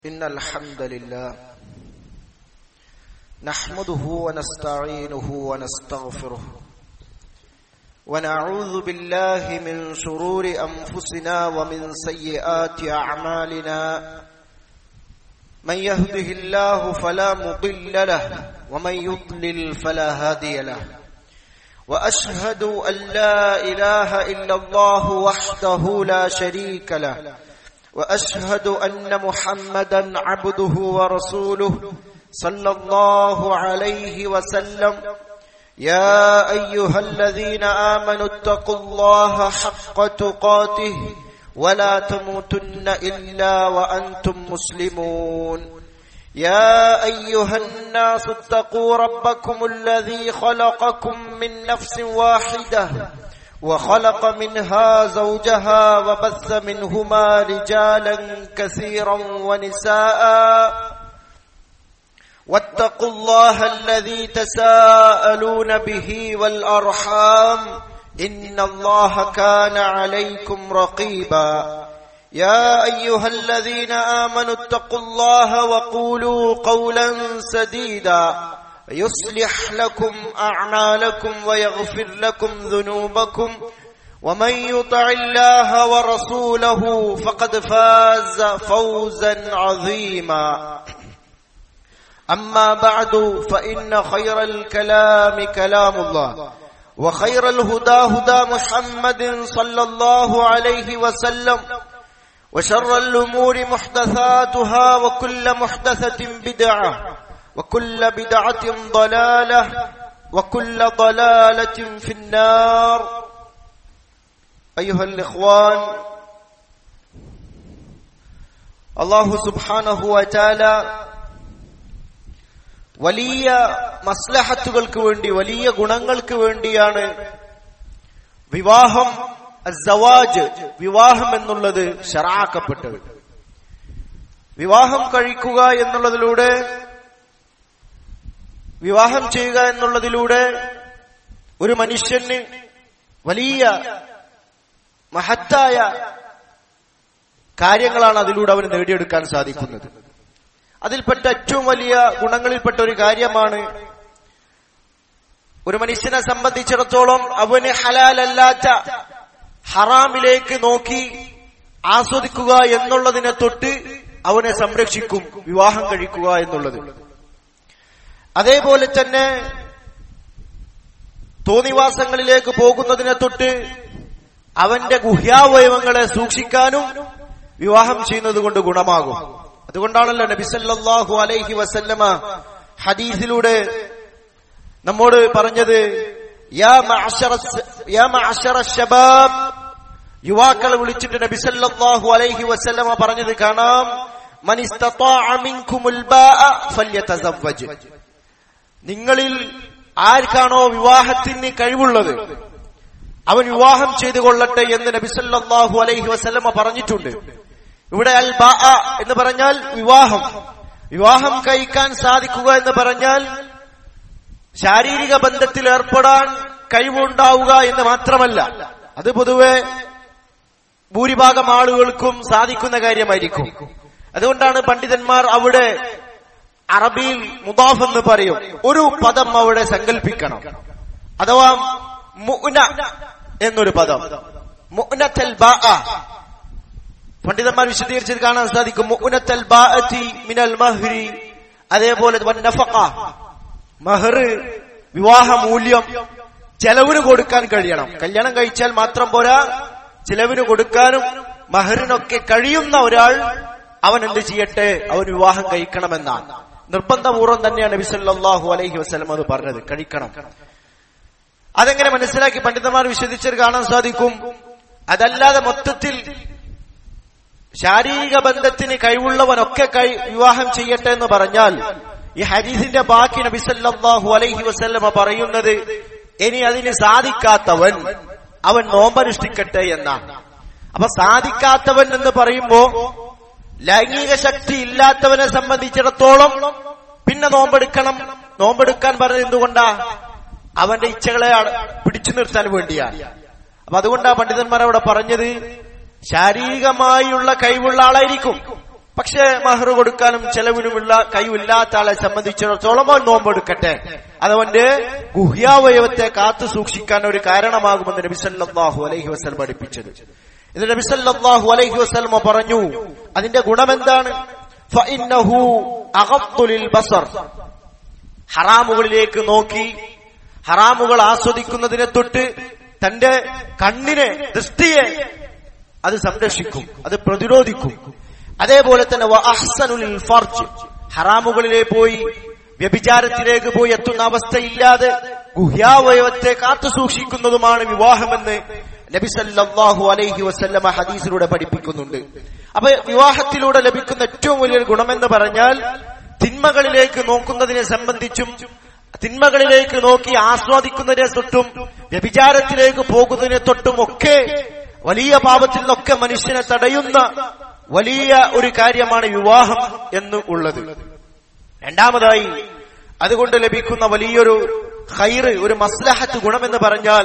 إن الحمد لله نحمده ونستعينه ونستغفره ونعوذ بالله من شرور أنفسنا ومن سيئات أعمالنا من يهده الله فلا مضل له ومن يضلل فلا هادي له وأشهد أن لا إله إلا الله وحده لا شريك له واشهد ان محمدا عبده ورسوله صلى الله عليه وسلم يا ايها الذين امنوا اتقوا الله حق تقاته ولا تموتن الا وانتم مسلمون يا ايها الناس اتقوا ربكم الذي خلقكم من نفس واحده وخلق منها زوجها وبث منهما رجالا كثيرا ونساء واتقوا الله الذي تساءلون به والارحام ان الله كان عليكم رقيبا يا ايها الذين امنوا اتقوا الله وقولوا قولا سديدا يصلح لكم اعمالكم ويغفر لكم ذنوبكم ومن يطع الله ورسوله فقد فاز فوزا عظيما اما بعد فان خير الكلام كلام الله وخير الهدى هدى محمد صلى الله عليه وسلم وشر الامور محدثاتها وكل محدثه بدعه وكل بدعة ضلالة وكل ضلالة في النار أيها الإخوان الله سبحانه وتعالى വലിയ മസ്ലഹത്തുകൾക്ക് വേണ്ടി വലിയ ഗുണങ്ങൾക്ക് വേണ്ടിയാണ് വിവാഹം സവാജ് വിവാഹം എന്നുള്ളത് ഷറാക്കപ്പെട്ടത് വിവാഹം കഴിക്കുക എന്നുള്ളതിലൂടെ വിവാഹം ചെയ്യുക എന്നുള്ളതിലൂടെ ഒരു മനുഷ്യന് വലിയ മഹത്തായ കാര്യങ്ങളാണ് അതിലൂടെ അവന് നേടിയെടുക്കാൻ സാധിക്കുന്നത് അതിൽപ്പെട്ട ഏറ്റവും വലിയ ഗുണങ്ങളിൽപ്പെട്ട ഒരു കാര്യമാണ് ഒരു മനുഷ്യനെ സംബന്ധിച്ചിടത്തോളം അവന് ഹലാലല്ലാത്ത ഹറാമിലേക്ക് നോക്കി ആസ്വദിക്കുക എന്നുള്ളതിനെ തൊട്ട് അവനെ സംരക്ഷിക്കും വിവാഹം കഴിക്കുക എന്നുള്ളത് അതേപോലെ തന്നെ തോന്നിവാസങ്ങളിലേക്ക് പോകുന്നതിനെ തൊട്ട് അവന്റെ ഗുഹ്യാവയവങ്ങളെ സൂക്ഷിക്കാനും വിവാഹം ചെയ്യുന്നത് കൊണ്ട് ഗുണമാകും അതുകൊണ്ടാണല്ലോ നബിസല്ലാഹു അലൈഹി വസല്ലമ ഹദീസിലൂടെ നമ്മോട് പറഞ്ഞത് യുവാക്കളെ വിളിച്ചിട്ട് നബിസല്ലാഹു അലൈഹി വസല്ലമ പറഞ്ഞത് കാണാം നിങ്ങളിൽ ആർക്കാണോ വിവാഹത്തിന് കഴിവുള്ളത് അവൻ വിവാഹം ചെയ്തു കൊള്ളട്ടെ എന്ന് നബിസല്ലാഹു അലൈഹി വസല്ലമ പറഞ്ഞിട്ടുണ്ട് ഇവിടെ അൽ ബാ എന്ന് പറഞ്ഞാൽ വിവാഹം വിവാഹം കഴിക്കാൻ സാധിക്കുക എന്ന് പറഞ്ഞാൽ ശാരീരിക ബന്ധത്തിൽ ഏർപ്പെടാൻ കഴിവുണ്ടാവുക എന്ന് മാത്രമല്ല അത് പൊതുവെ ഭൂരിഭാഗം ആളുകൾക്കും സാധിക്കുന്ന കാര്യമായിരിക്കും അതുകൊണ്ടാണ് പണ്ഡിതന്മാർ അവിടെ അറബിയിൽ മുദാഫ് എന്ന് പറയും ഒരു പദം അവിടെ സങ്കല്പിക്കണം അഥവാ മുന എന്നൊരു പദം മുനത്തൽ പണ്ഡിതന്മാർ വിശദീകരിച്ചത് കാണാൻ സാധിക്കും മുനത്തൽ മിനൽ മഹ്രി അതേപോലെ മഹർ വിവാഹ മൂല്യം ചെലവിന് കൊടുക്കാൻ കഴിയണം കല്യാണം കഴിച്ചാൽ മാത്രം പോരാ ചിലവിന് കൊടുക്കാനും മഹറിനൊക്കെ കഴിയുന്ന ഒരാൾ അവൻ എന്ത് ചെയ്യട്ടെ അവൻ വിവാഹം കഴിക്കണമെന്നാണ് നിർബന്ധപൂർവ്വം തന്നെയാണ് നബിസല്ലാഹു അലൈഹി വസ്ലം അത് പറഞ്ഞത് കഴിക്കണം അതെങ്ങനെ മനസ്സിലാക്കി പണ്ഡിതന്മാർ വിശദിച്ചത് കാണാൻ സാധിക്കും അതല്ലാതെ മൊത്തത്തിൽ ശാരീരിക ബന്ധത്തിന് കഴിവുള്ളവനൊക്കെ വിവാഹം ചെയ്യട്ടെ എന്ന് പറഞ്ഞാൽ ഈ ഹരീസിന്റെ ബാക്കി നബിസല്ലാഹു അലൈഹി വസ്ല്ലമ പറയുന്നത് ഇനി അതിന് സാധിക്കാത്തവൻ അവൻ നോമ്പനുഷ്ഠിക്കട്ടെ എന്നാണ് അപ്പൊ സാധിക്കാത്തവൻ എന്ന് പറയുമ്പോ ലൈംഗിക ശക്തി ഇല്ലാത്തവനെ സംബന്ധിച്ചിടത്തോളം പിന്നെ നോമ്പെടുക്കണം നോമ്പെടുക്കാൻ പറഞ്ഞത് എന്തുകൊണ്ടാ അവന്റെ ഇച്ഛകളെ പിടിച്ചു നിർത്താൻ വേണ്ടിയാണ് അതുകൊണ്ടാ പണ്ഡിതന്മാർ അവിടെ പറഞ്ഞത് ശാരീരികമായുള്ള കഴിവുള്ള ആളായിരിക്കും പക്ഷേ മഹർ കൊടുക്കാനും ചെലവിനുമുള്ള കഴിവില്ലാത്ത ആളെ സംബന്ധിച്ചിടത്തോളം അവൻ നോമ്പെടുക്കട്ടെ അതവന്റെ ഗുഹ്യാവയവത്തെ കാത്തു സൂക്ഷിക്കാൻ ഒരു കാരണമാകുമെന്ന് നബി സല്ലല്ലാഹു അലൈഹി വസല്ലം പഠിപ്പിച്ചത് ഇത് നബി സല്ലല്ലാഹു അലൈഹി വസല്ലം പറഞ്ഞു അതിന്റെ ഗുണമെന്താണ് ഫഇന്നഹു അഗദ്ദു ലിൽ ബസർ ഹറാമുകളിലേക്ക് നോക്കി ഹറാമുകൾ ആസ്വദിക്കുന്നതിനെ തൊട്ട് തന്റെ കണ്ണിനെ ദൃഷ്ടിയെ അത് സംരക്ഷിക്കും അത് പ്രതിരോധിക്കും അതേപോലെ തന്നെ വ അഹ്സനുൽ ഫർജ് ഹറാമുകളിലെ പോയി വ്യഭിചാരത്തിലേക്ക് പോയി എത്തുന്ന അവസ്ഥയില്ലാതെ ഗുഹ്യാവയവത്തെ കാത്തു സൂക്ഷിക്കുന്നതുമാണ് വിവാഹമെന്ന് നബി സല്ലല്ലാഹു അലൈഹി വസല്ലമ ഹദീസിലൂടെ പഠിപ്പിക്കുന്നുണ്ട് അപ്പൊ വിവാഹത്തിലൂടെ ലഭിക്കുന്ന ഏറ്റവും വലിയൊരു ഗുണമെന്ന് പറഞ്ഞാൽ തിന്മകളിലേക്ക് നോക്കുന്നതിനെ സംബന്ധിച്ചും തിന്മകളിലേക്ക് നോക്കി ആസ്വാദിക്കുന്നതിനെ തൊട്ടും വ്യഭിചാരത്തിലേക്ക് പോകുന്നതിനെ തൊട്ടും ഒക്കെ വലിയ പാപത്തിൽ നിന്നൊക്കെ മനുഷ്യനെ തടയുന്ന വലിയ ഒരു കാര്യമാണ് വിവാഹം എന്ന് ഉള്ളത് രണ്ടാമതായി അതുകൊണ്ട് ലഭിക്കുന്ന വലിയൊരു ഹൈറ് ഒരു മസ്ലഹത്ത് ഗുണമെന്ന് പറഞ്ഞാൽ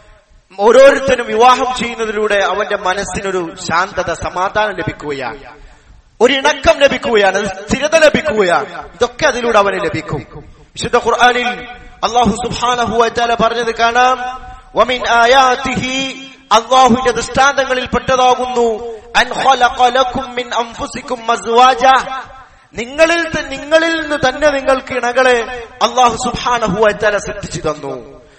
ഓരോരുത്തരും വിവാഹം ചെയ്യുന്നതിലൂടെ അവന്റെ മനസ്സിനൊരു ശാന്തത സമാധാനം ലഭിക്കുകയാണ് ഒരു ഇണക്കം ലഭിക്കുകയാണ് ഒരു സ്ഥിരത ലഭിക്കുകയാണ് ഇതൊക്കെ അതിലൂടെ അവന് ലഭിക്കും വിശുദ്ധ ഖുർആനിൽ അള്ളാഹു സുബ്ഹാനഹു വതആല പറഞ്ഞത് കാണാം വമിൻ ആയാതിഹി അള്ളാഹുവിന്റെ ദൃഷ്ടാന്തങ്ങളിൽ പെട്ടതാകുന്നു അൻ ഖലഖ ലക്കും മിൻ അൻഫുസിക്കും അസ്വാജ നിങ്ങളിൽ ത- നിങ്ങളിൽ നിന്ന് തന്നെ നിങ്ങൾക്ക് ഇണകളെ അള്ളാഹു സുബ്ഹാനഹു വതആല സൃഷ്ടിച്ചു തന്നു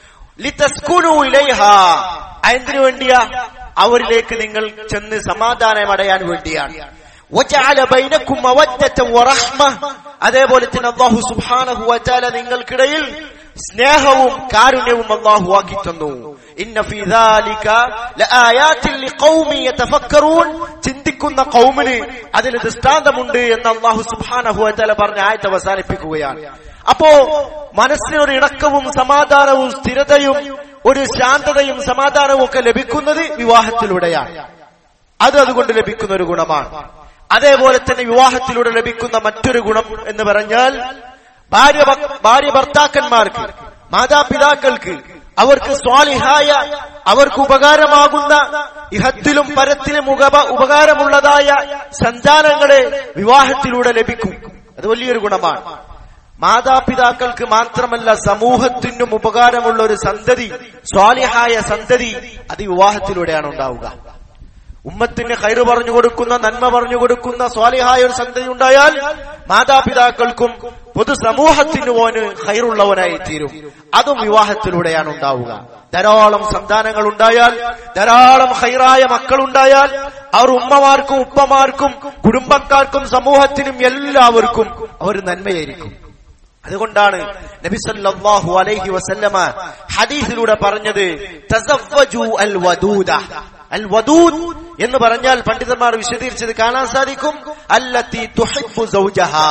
ലിതസ്കുനു ഇലൈഹ എന്തിനു വേണ്ടിയാ അവരിലേക്ക് നിങ്ങൾ ചെന്ന് സമാധാനം അടയാൻ വേണ്ടിയാണ് വജഅല ബൈനക്കും മവദ്ദത വറഹ്മ അതേപോലെ തന്നെ അല്ലാഹു സുബ്ഹാനഹു വതആല നിങ്ങൾക്കിടയിൽ സ്നേഹവും കാരുണ്യവും അല്ലാഹു ആക്കി തന്നു ഇന്ന ഫീ ദാലിക ലആയാത്തിൻ ലിഖൗമി യതഫക്കറൂൻ ചിന്തിക്കുന്ന ഖൗമിന് അതിൽ ദൃഷ്ടാന്തമുണ്ട് എന്ന് അല്ലാഹു സുബ്ഹാനഹു വതആല പറഞ്ഞ ആയത്ത് അവസാനിപ്പിക്കുകയാണ് അപ്പോ മനസ്സിനൊരു ഇണക്കവും സമാധാനവും സ്ഥിരതയും ഒരു ശാന്തതയും സമാധാനവും ഒക്കെ ലഭിക്കുന്നത് വിവാഹത്തിലൂടെയാണ് അത് അതുകൊണ്ട് ലഭിക്കുന്ന ഒരു ഗുണമാണ് അതേപോലെ തന്നെ വിവാഹത്തിലൂടെ ലഭിക്കുന്ന മറ്റൊരു ഗുണം എന്ന് പറഞ്ഞാൽ ഭാര്യ ഭ- ഭാര്യ ഭർത്താക്കന്മാർക്ക് മാതാപിതാക്കൾക്ക് അവർക്ക് സ്വാലിഹായ അവർക്ക് ഉപകാരമാകുന്ന ഇഹത്തിലും പരത്തിലും ഉപക- ഉപകാരമുള്ളതായ സന്താനങ്ങളെ വിവാഹത്തിലൂടെ ലഭിക്കും അത് വലിയൊരു ഗുണമാണ് മാതാപിതാക്കൾക്ക് മാത്രമല്ല സമൂഹത്തിനും ഉപകാരമുള്ള ഒരു സന്തതി സ്വാലിഹായ സന്തതി അത് വിവാഹത്തിലൂടെയാണ് ഉണ്ടാവുക ഉമ്മത്തിന് ഹൈറ് പറഞ്ഞു കൊടുക്കുന്ന നന്മ പറഞ്ഞു കൊടുക്കുന്ന സ്വാലിഹായ ഒരു സന്തതി ഉണ്ടായാൽ മാതാപിതാക്കൾക്കും പൊതുസമൂഹത്തിന് പോന് ഹൈറുള്ളവനായി തീരും അതും വിവാഹത്തിലൂടെയാണ് ഉണ്ടാവുക ധാരാളം സന്താനങ്ങൾ ഉണ്ടായാൽ ധാരാളം ഹൈറായ മക്കളുണ്ടായാൽ അവർ ഉമ്മമാർക്കും ഉപ്പമാർക്കും കുടുംബക്കാർക്കും സമൂഹത്തിനും എല്ലാവർക്കും അവർ നന്മയായിരിക്കും അതുകൊണ്ടാണ് നബി സല്ലല്ലാഹു അലൈഹി വസല്ലമ ഹദീസിലൂടെ പറഞ്ഞത് തസവ്വജു അൽ വദൂദ അൽ വദൂദ് എന്ന് പറഞ്ഞാൽ പണ്ഡിതന്മാർ വിശദീകരിച്ചത് കാണാൻ സാധിക്കും അല്ലത്തി തുഹിബ്ബു സൗജഹാ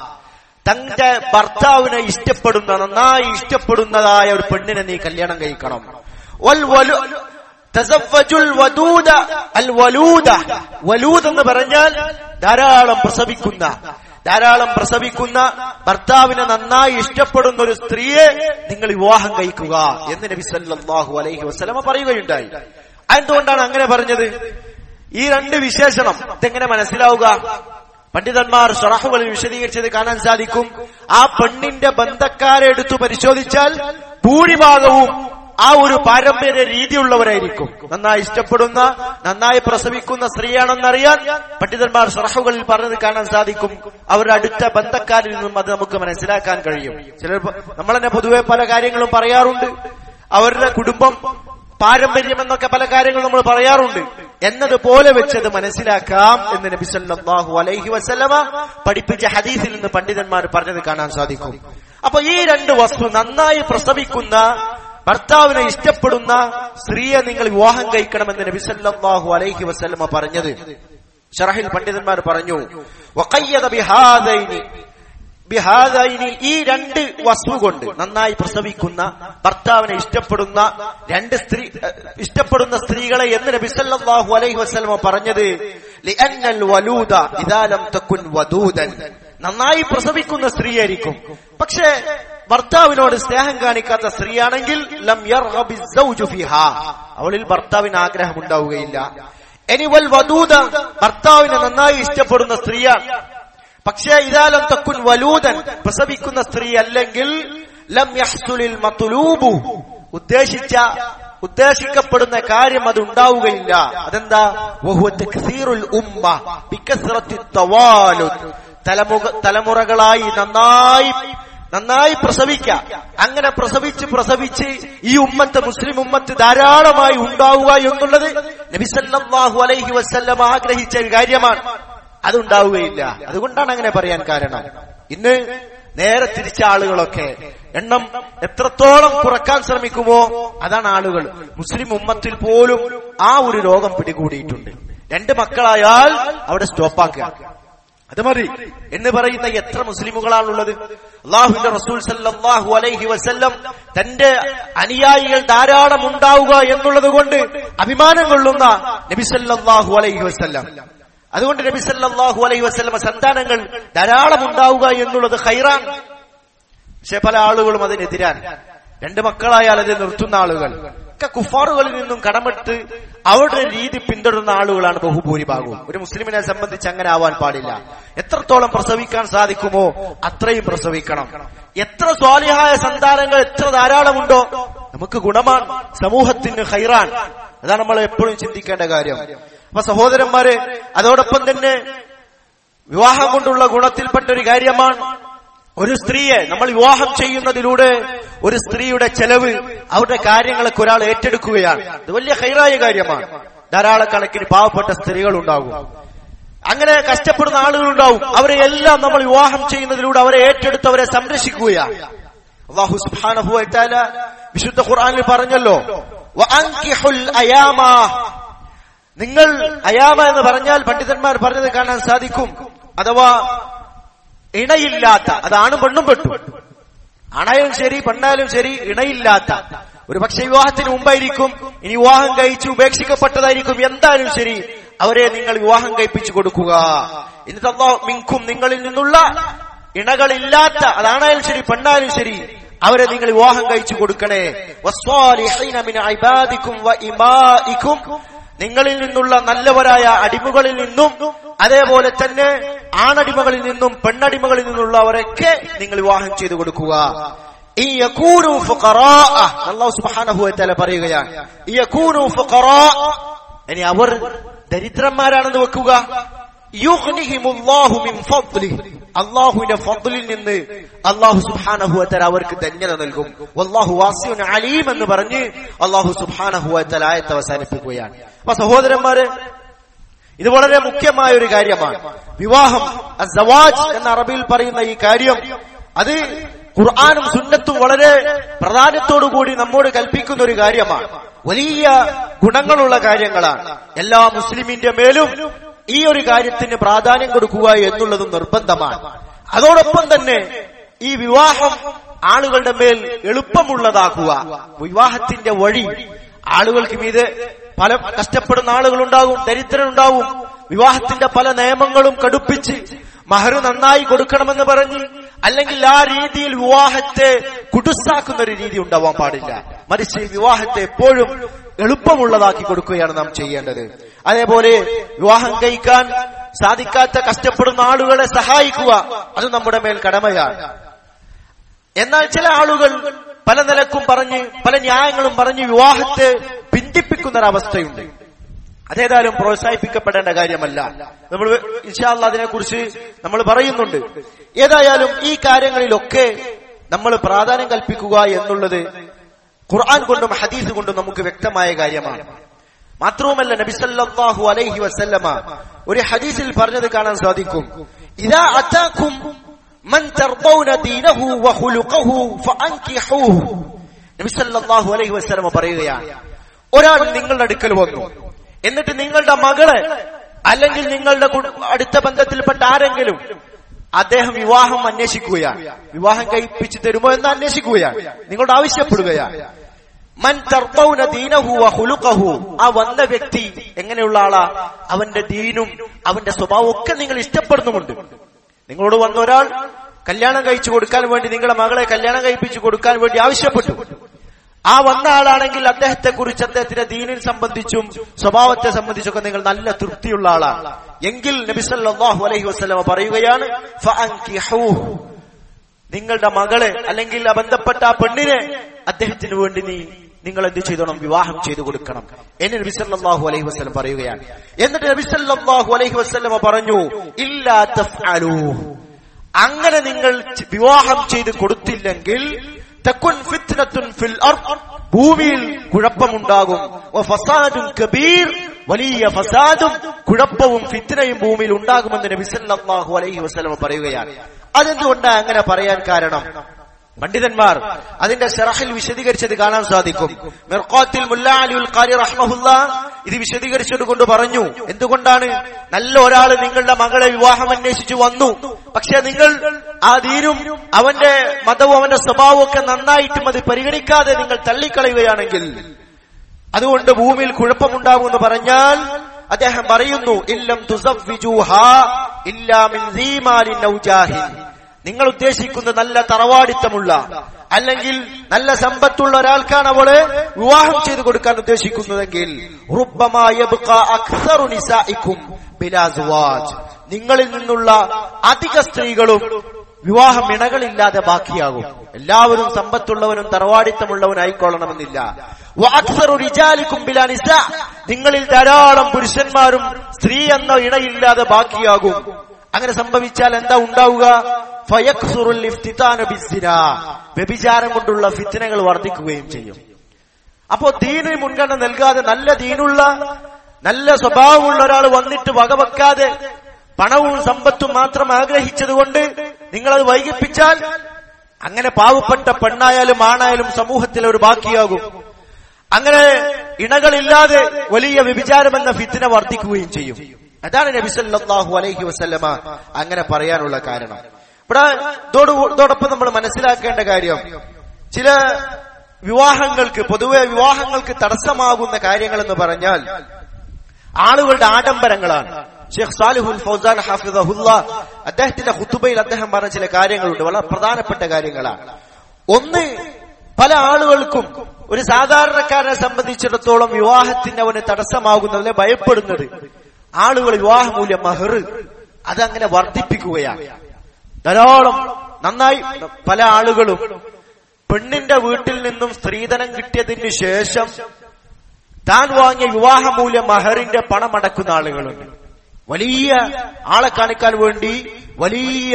തന്റെ ഭർത്താവിനെ ഇഷ്ടപ്പെടുന്ന നന്നായി ഇഷ്ടപ്പെടുന്നതായ ഒരു പെണ്ണിനെ നീ കല്യാണം കഴിക്കണം വൽ വലു തസവ്വജുൽ വദൂദ അൽ വലൂദ വലൂദ് എന്ന് പറഞ്ഞാൽ ധാരാളം പ്രസവിക്കുന്ന ധാരാളം പ്രസവിക്കുന്ന ഭർത്താവിനെ നന്നായി ഇഷ്ടപ്പെടുന്ന ഒരു സ്ത്രീയെ നിങ്ങൾ വിവാഹം കഴിക്കുക എന്ന് നബി സല്ലല്ലാഹു അലൈഹി വസല്ലമ പറയുകയുണ്ടായി എന്തുകൊണ്ടാണ് അങ്ങനെ പറഞ്ഞത് ഈ രണ്ട് വിശേഷണം ഇതെങ്ങനെ മനസ്സിലാവുക പണ്ഡിതന്മാർ ഷറഹുകളിൽ വിശദീകരിച്ചത് കാണാൻ സാധിക്കും ആ പെണ്ണിന്റെ ബന്ധക്കാരെ എടുത്തു പരിശോധിച്ചാൽ ഭൂരിഭാഗവും ആ ഒരു പാരമ്പര്യ രീതിയുള്ളവരായിരിക്കും നന്നായി ഇഷ്ടപ്പെടുന്ന നന്നായി പ്രസവിക്കുന്ന സ്ത്രീയാണെന്നറിയാൻ പണ്ഡിതന്മാർ ഷറഹുകളിൽ പറഞ്ഞത് കാണാൻ സാധിക്കും അവരുടെ അടുത്ത ബന്ധക്കാരിൽ നിന്നും അത് നമുക്ക് മനസ്സിലാക്കാൻ കഴിയും ചിലർ പ- നമ്മൾ തന്നെ പൊതുവെ പല കാര്യങ്ങളും പറയാറുണ്ട് അവരുടെ കുടുംബം പാരമ്പര്യം എന്നൊക്കെ പല കാര്യങ്ങളും നമ്മൾ പറയാറുണ്ട് എന്നതുപോലെ വെച്ചത് മനസ്സിലാക്കാം എന്ന് നബി സല്ലല്ലാഹു അലൈഹി വസല്ലമ പഠിപ്പിച്ച ഹദീസിൽ നിന്ന് പണ്ഡിതന്മാർ പറഞ്ഞത് കാണാൻ സാധിക്കും അപ്പൊ ഈ രണ്ട് വസ്തു നന്നായി പ്രസവിക്കുന്ന ഭർത്താവിനെ ഇഷ്ടപ്പെടുന്ന സ്ത്രീയെ നിങ്ങൾ വിവാഹം കഴിക്കണമെന്ന് നബി സല്ലല്ലാഹു അലൈഹി വസല്ലമ പറഞ്ഞത് ഷറഹിൽ പണ്ഡിതന്മാർ പറഞ്ഞു വഖയ്യദ ബിഹാദൈനി ബിഹാദൈനി ഈ രണ്ട് വസ്തു കൊണ്ട് നന്നായി പ്രസവിക്കുന്ന ഭർത്താവിനെ ഇഷ്ടപ്പെടുന്ന രണ്ട് സ്ത്രീ ഏഹ്, ഇഷ്ടപ്പെടുന്ന സ്ത്രീകളെ എന്ന് നബി സല്ലല്ലാഹു അലൈഹി വസല്ലമ പറഞ്ഞത് ലിഅന്നൽ വലൂദ ഇദാ ലം തകുൻ വദൂദൻ നന്നായി പ്രസവിക്കുന്ന സ്ത്രീയായിരിക്കും പക്ഷേ ഭർത്താവിനോട് സ്നേഹം കാണിക്കാത്ത സ്ത്രീയാണെങ്കിൽ ലം യർഗബി സൗജു ഫിഹാ അവളിൽ ഭർത്താവിന് ആഗ്രഹം ഉണ്ടാവുകയില്ല ഇനി വൽ വധൂത ഭർത്താവിനെ നന്നായി ഇഷ്ടപ്പെടുന്ന സ്ത്രീയാണ് പക്ഷേ ഇതാലം തക്കുൻ വലൂതൻ പ്രസവിക്കുന്ന സ്ത്രീ അല്ലെങ്കിൽ ലം യഹ്സുലിൽ മത്തുലൂബു ഉദ്ദേശിച്ച ഉദ്ദേശിക്കപ്പെടുന്ന കാര്യം അത് ഉണ്ടാവുകയില്ല അതെന്താ വഹുവ തക്സീറുൽ ഉമ്മ ബികസ്റത്തി തവാലുദ് തലമുഖ തലമുറകളായി നന്നായി നന്നായി പ്രസവിക്കാം അങ്ങനെ പ്രസവിച്ച് പ്രസവിച്ച് ഈ ഉമ്മത്ത് മുസ്ലിം ഉമ്മത്ത് ധാരാളമായി ഉണ്ടാവുക എന്നുള്ളത് നബിസല്ലാഹു അലൈഹി വസ്ല്ലം ആഗ്രഹിച്ച ഒരു കാര്യമാണ് അതുണ്ടാവുകയില്ല അതുകൊണ്ടാണ് അങ്ങനെ പറയാൻ കാരണം ഇന്ന് നേരെ തിരിച്ച ആളുകളൊക്കെ എണ്ണം എത്രത്തോളം കുറക്കാൻ ശ്രമിക്കുമോ അതാണ് ആളുകൾ മുസ്ലിം ഉമ്മത്തിൽ പോലും ആ ഒരു രോഗം പിടികൂടിയിട്ടുണ്ട് രണ്ട് മക്കളായാൽ അവിടെ സ്റ്റോപ്പാക്കുക അത് മതി എന്ന് പറയുന്ന എത്ര മുസ്ലിമുകളാണുള്ളത് അള്ളാഹുവിന്റെ റസൂൽ സല്ലാഹു അലൈഹി വസല്ലം തന്റെ അനുയായികൾ ധാരാളം ഉണ്ടാവുക എന്നുള്ളത് കൊണ്ട് അഭിമാനം കൊള്ളുന്ന നബി സല്ലാഹു അലൈഹി വസല്ലം അതുകൊണ്ട് നബി സല്ലാഹു അലൈഹി വസല്ലമ സന്താനങ്ങൾ ധാരാളം ഉണ്ടാവുക എന്നുള്ളത് ഹൈറാൻ പക്ഷെ പല ആളുകളും അതിനെതിരാൻ രണ്ട് മക്കളായാൽ അത് നിർത്തുന്ന ആളുകൾ ഒക്കെ കുഫാറുകളിൽ നിന്നും കടമെടുത്ത് അവരുടെ രീതി പിന്തുടരുന്ന ആളുകളാണ് ബഹുഭൂരിഭാഗവും ഒരു മുസ്ലിമിനെ സംബന്ധിച്ച് അങ്ങനെ ആവാൻ പാടില്ല എത്രത്തോളം പ്രസവിക്കാൻ സാധിക്കുമോ അത്രയും പ്രസവിക്കണം എത്ര സ്വാലിഹായ സന്താനങ്ങൾ എത്ര ധാരാളമുണ്ടോ നമുക്ക് ഗുണമാണ് സമൂഹത്തിന് ഹൈറാൻ അതാണ് നമ്മൾ എപ്പോഴും ചിന്തിക്കേണ്ട കാര്യം അപ്പൊ സഹോദരന്മാരെ അതോടൊപ്പം തന്നെ വിവാഹം കൊണ്ടുള്ള ഗുണത്തിൽപ്പെട്ട ഒരു കാര്യമാണ് ഒരു സ്ത്രീയെ നമ്മൾ വിവാഹം ചെയ്യുന്നതിലൂടെ ഒരു സ്ത്രീയുടെ ചെലവ് അവരുടെ കാര്യങ്ങളൊക്കെ ഒരാൾ ഏറ്റെടുക്കുകയാണ് ഇത് വലിയ ഹൈറായ കാര്യമാണ് ധാരാളക്കണക്കിന് പാവപ്പെട്ട സ്ത്രീകൾ ഉണ്ടാകും അങ്ങനെ കഷ്ടപ്പെടുന്ന ആളുകളുണ്ടാവും അവരെ എല്ലാം നമ്മൾ വിവാഹം ചെയ്യുന്നതിലൂടെ അവരെ ഏറ്റെടുത്ത് അവരെ സംരക്ഷിക്കുകയാണ് അള്ളാഹു സുബ്ഹാനഹു വതആല വിശുദ്ധ ഖുർആനിൽ പറഞ്ഞല്ലോ വഅൻകിഹുൽ അയാമ നിങ്ങൾ അയാമ എന്ന് പറഞ്ഞാൽ പണ്ഡിതന്മാർ പറഞ്ഞത് കാണാൻ സാധിക്കും അഥവാ ഇണയില്ലാത്ത അത് ആണും പെണ്ണും പെട്ടു ആണായാലും ശരി പെണ്ണായാലും ശരി ഇണയില്ലാത്ത ഒരു പക്ഷെ വിവാഹത്തിന് മുമ്പായിരിക്കും ഇനി വിവാഹം കഴിച്ച് ഉപേക്ഷിക്കപ്പെട്ടതായിരിക്കും എന്തായാലും ശരി അവരെ നിങ്ങൾ വിവാഹം കഴിപ്പിച്ചു കൊടുക്കുക എന്നിട്ട് അള്ളാഹു മിങ്കും നിങ്ങളിൽ നിന്നുള്ള ഇണകളില്ലാത്ത അതാണായാലും ശരി പെണ്ണായാലും ശരി അവരെ നിങ്ങൾ വിവാഹം കഴിച്ചു കൊടുക്കണേ വസ്വാലിഹീന മിൻ ഇബാദിക്കും വ ഇമാഇക്കും നിങ്ങളിൽ നിന്നുള്ള നല്ലവരായ അടിമകളിൽ നിന്നും അതേപോലെ തന്നെ ആണടിമകളിൽ നിന്നും പെണ്ണടിമകളിൽ നിന്നുള്ളവരൊക്കെ നിങ്ങൾ വിവാഹം ചെയ്തു കൊടുക്കുക ഈ യകൂനു ഫുഖറാ അല്ലാഹു സുബ്ഹാനഹു വ തആല പറയുകയാണ് ഈ യകൂനു ഫുഖറാ ഇനി അവർ ദരിദ്രന്മാരാണെന്ന് വെക്കുക യുഗ്നിഹിമുല്ലാഹു മിൻ ഫദ്ലിഹി അള്ളാഹുവിന്റെ ഫദ്ലിൽ നിന്ന് അള്ളാഹു സുബ്ഹാനഹു വ തആല അവർക്ക് ധന്യത നൽകും വല്ലാഹു വാസിഉൻ അലീം എന്ന് പറഞ്ഞ് അള്ളാഹു സുബ്ഹാനഹു വ തആല ആയത്ത് അവസാനിപ്പിക്കുകയാണ് അപ്പൊ സഹോദരന്മാരെ ഇത് വളരെ മുഖ്യമായ ഒരു കാര്യമാണ് വിവാഹം സവാജ് എന്ന അറബിയിൽ പറയുന്ന ഈ കാര്യം അത് ഖുർആാനും സുന്നത്തും വളരെ പ്രാധാന്യത്തോടുകൂടി നമ്മോട് കൽപ്പിക്കുന്ന ഒരു കാര്യമാണ് വലിയ ഗുണങ്ങളുള്ള കാര്യങ്ങളാണ് എല്ലാ മുസ്ലിമിന്റെ മേലും ഈ ഒരു കാര്യത്തിന് പ്രാധാന്യം കൊടുക്കുക എന്നുള്ളതും നിർബന്ധമാണ് അതോടൊപ്പം തന്നെ ഈ വിവാഹം ആളുകളുടെ മേൽ എളുപ്പമുള്ളതാക്കുക വിവാഹത്തിന്റെ വഴി ആളുകൾക്ക് മീതെ പല കഷ്ടപ്പെടുന്ന ആളുകളുണ്ടാകും ദരിദ്രരുണ്ടാവും വിവാഹത്തിന്റെ പല നിയമങ്ങളും കടുപ്പിച്ച് മഹർ നന്നായി കൊടുക്കണമെന്ന് പറഞ്ഞ് അല്ലെങ്കിൽ ആ രീതിയിൽ വിവാഹത്തെ കുടുസാക്കുന്ന ഒരു രീതി ഉണ്ടാവാൻ പാടില്ല മറിച്ച് വിവാഹത്തെ എപ്പോഴും എളുപ്പമുള്ളതാക്കി കൊടുക്കുകയാണ് നാം ചെയ്യേണ്ടത് അതേപോലെ വിവാഹം കഴിക്കാൻ സാധിക്കാത്ത കഷ്ടപ്പെടുന്ന ആളുകളെ സഹായിക്കുക അത് നമ്മുടെ മേൽ കടമയാണ് എന്നാൽ ചില ആളുകൾ പല നിലക്കും പറഞ്ഞ് പല ന്യായങ്ങളും പറഞ്ഞ് വിവാഹത്തെ പിന്തിപ്പിക്കുന്ന ഒരവസ്ഥയുണ്ട് അതേതായാലും പ്രോത്സാഹിപ്പിക്കപ്പെടേണ്ട കാര്യമല്ല നമ്മൾ ഇൻഷാല്ല അതിനെക്കുറിച്ച് നമ്മൾ പറയുന്നുണ്ട് ഏതായാലും ഈ കാര്യങ്ങളിലൊക്കെ നമ്മൾ പ്രാധാന്യം കൽപ്പിക്കുക എന്നുള്ളത് ഖുർആൻ കൊണ്ടും ഹദീസ് കൊണ്ടും നമുക്ക് വ്യക്തമായ കാര്യമാണ് മാത്രവുമല്ല നബിസല്ലാഹു അലൈഹി വസല്ലമ ഒരു ഹദീസിൽ പറഞ്ഞത് കാണാൻ സാധിക്കും ഇതാ അതാക്കും മൻ തർദൗന ദീനഹു വഖുലുഖഹു ഫഅൻകിഹൂഹു നബി സല്ലല്ലാഹു അലൈഹി വസല്ലമ പറയുകയാണ് ഒരാൾ നിങ്ങളുടെ അടുക്കൽ വന്നു എന്നിട്ട് നിങ്ങളുടെ മകളെ അല്ലെങ്കിൽ നിങ്ങളുടെ അടുത്ത ബന്ധത്തിൽപ്പെട്ട ആരെങ്കിലും അദ്ദേഹം വിവാഹം അന്വേഷിക്കുകയാണ് വിവാഹം കഴിപ്പിച്ചു തരുമോ എന്ന് അന്വേഷിക്കുകയാണ് നിങ്ങളോട് ആവശ്യപ്പെടുകയാണ് മൻ തർത്തൗന ദീനഹു ഹുലുക്കഹു ആ വന്ന വ്യക്തി എങ്ങനെയുള്ള ആളാ അവന്റെ ദീനും അവന്റെ സ്വഭാവം ഒക്കെ നിങ്ങൾ ഇഷ്ടപ്പെടുന്നുമുണ്ട് നിങ്ങളോട് വന്ന ഒരാൾ കല്യാണം കഴിച്ചു കൊടുക്കാൻ വേണ്ടി നിങ്ങളുടെ മകളെ കല്യാണം കഴിപ്പിച്ചു കൊടുക്കാൻ വേണ്ടി ആവശ്യപ്പെട്ടു ആ വന്ന ആളാണെങ്കിൽ അദ്ദേഹത്തെ കുറിച്ച് അദ്ദേഹത്തിന്റെ ദീനിൽ സംബന്ധിച്ചും സ്വഭാവത്തെ സംബന്ധിച്ചൊക്കെ നിങ്ങൾ നല്ല തൃപ്തിയുള്ള ആളാണ് എങ്കിൽ നബിസല്ലാഹു അലൈഹി വസ്ലമ പറയുകയാണ് ഫഅൻകിഹൂഹ്. നിങ്ങളുടെ മകളെ അല്ലെങ്കിൽ ആ ബന്ധപ്പെട്ട ആ പെണ്ണിനെ അദ്ദേഹത്തിന് വേണ്ടി നീ നിങ്ങൾ എന്ത് ചെയ്തോണം വിവാഹം ചെയ്തു കൊടുക്കണം എന്ന് നബി സല്ലല്ലാഹു അലൈഹി വസല്ലം പറയുകയാണ് എന്നിട്ട് നബി സല്ലല്ലാഹു അലൈഹി വസല്ലമ പറഞ്ഞു ഇല്ലാ തഫ്അലൂ അങ്ങനെ നിങ്ങൾ ച- വിവാഹം ചെയ്ത് കൊടുത്തില്ലെങ്കിൽ തക്കുൻ ഫിത്നത്തുൻ ഫിൽ അർദ് ഭൂമിയിൽ കുഴപ്പമുണ്ടാകും വ ഫസാദുൻ കബീർ വലിയ ഫസാദും കുഴപ്പവും ഫിത്നയും ഭൂമിയിൽ ഉണ്ടാകുമെന്ന് നബി സല്ലല്ലാഹു അലൈഹി വസല്ലമ പറയുകയാണ് അതെന്തുകൊണ്ടാണ് അങ്ങനെ പറയാൻ കാരണം പണ്ഡിതന്മാർ അതിന്റെ ഷറഹിൽ വിശദീകരിച്ചത് കാണാൻ സാധിക്കും മിർഖാത്തിൽ മുല്ലാ അലിഉൽ ഖാരി റഹ്മഹുല്ല ഇത് വിശദീകരിച്ചത് കൊണ്ട് പറഞ്ഞു എന്തുകൊണ്ടാണ് നല്ല ഒരാൾ നിങ്ങളുടെ മകളെ വിവാഹം അന്വേഷിച്ചു വന്നു പക്ഷെ നിങ്ങൾ ആ ദീനും അവന്റെ മതവും അവന്റെ സ്വഭാവവും ഒക്കെ നന്നായിട്ടും അത് പരിഗണിക്കാതെ നിങ്ങൾ തള്ളിക്കളയുകയാണെങ്കിൽ അതുകൊണ്ട് ഭൂമിയിൽ കുഴപ്പമുണ്ടാകുമെന്ന് പറഞ്ഞാൽ അദ്ദേഹം പറയുന്നു ഇല്ലം തുസവ്വിജൂഹാ ഇല്ലാ മിൻ ദീമാലിൻ ഔജാഹിൻ നിങ്ങൾ ഉദ്ദേശിക്കുന്ന നല്ല തറവാടിത്തമുള്ള അല്ലെങ്കിൽ നല്ല സമ്പത്തുള്ള ഒരാൾക്കാണ് അവള് വിവാഹം ചെയ്തു കൊടുക്കാൻ ഉദ്ദേശിക്കുന്നതെങ്കിൽ റുബ്ബമാ യബ്ഖാ അക്സറു നിസാഇക്കും ബിലാ സുവാജ് നിങ്ങളിൽ നിന്നുള്ള അധിക സ്ത്രീകളും വിവാഹം ഇണകളില്ലാതെ ബാക്കിയാകും എല്ലാവരും സമ്പത്തുള്ളവനും തറവാടിത്തമുള്ളവനായിക്കൊള്ളണമെന്നില്ല വഅക്സറു റിജാലിക്കും ബിലാ നിസാ നിങ്ങളിൽ ധാരാളം പുരുഷന്മാരും സ്ത്രീ എന്ന ഇണയില്ലാതെ ബാക്കിയാകും അങ്ങനെ സംഭവിച്ചാൽ എന്താ ഉണ്ടാവുക ഫയക്സുറുൽ ഇഫ്തിതാന ബിസ്സിന വ്യഭിചാരം കൊണ്ടുള്ള ഫിത്തനകൾ വർദ്ധിക്കുകയും ചെയ്യും അപ്പോ ദീന് മുൻഗണന നൽകാതെ നല്ല ദീനുള്ള നല്ല സ്വഭാവമുള്ള ഒരാൾ വന്നിട്ട് വകവെക്കാതെ പണവും സമ്പത്തും മാത്രം ആഗ്രഹിച്ചതുകൊണ്ട് നിങ്ങളത് വൈകിപ്പിച്ചാൽ അങ്ങനെ പാവപ്പെട്ട പെണ്ണായാലും ആണായാലും സമൂഹത്തിൽ ഒരു ബാക്കിയാകും അങ്ങനെ ഇണകളില്ലാതെ വലിയ വ്യഭിചാരമെന്ന ഫിത്തിന വർദ്ധിക്കുകയും ചെയ്യും അതാണ് നബി സല്ലല്ലാഹു അലൈഹി വസല്ലമ അങ്ങനെ പറയാനുള്ള കാരണം ഇവിടെ ഇതോട് ഇതോടൊപ്പം നമ്മൾ മനസ്സിലാക്കേണ്ട കാര്യം ചില വിവാഹങ്ങൾക്ക് പൊതുവെ വിവാഹങ്ങൾക്ക് തടസ്സമാകുന്ന കാര്യങ്ങൾ എന്ന് പറഞ്ഞാൽ ആളുകളുടെ ആഡംബരങ്ങളാണ് ഷെയ്ഖ് സാലിഹുൽ ഫൗസാൻ ഹാഫിദഹുല്ല അദ്ദേഹത്തിന്റെ ഹുത്തുബയിൽ അദ്ദേഹം പറഞ്ഞ ചില കാര്യങ്ങളുണ്ട് വളരെ പ്രധാനപ്പെട്ട കാര്യങ്ങളാണ് ഒന്ന് പല ആളുകൾക്കും ഒരു സാധാരണക്കാരനെ സംബന്ധിച്ചിടത്തോളം വിവാഹത്തിന് അവന് തടസ്സമാകുന്നതിനെ ഭയപ്പെടുന്നത് ആളുകൾ വിവാഹമൂല്യം മഹർ അതങ്ങനെ വർദ്ധിപ്പിക്കുകയാണ് ധാരാളം നന്നായി പല ആളുകളും പെണ്ണിന്റെ വീട്ടിൽ നിന്നും സ്ത്രീധനം കിട്ടിയതിന് ശേഷം താൻ വാങ്ങിയ വിവാഹമൂല്യ മഹറിന്റെ പണം അടക്കുന്ന ആളുകളുണ്ട് വലിയ ആളെ കാണിക്കാൻ വേണ്ടി വലിയ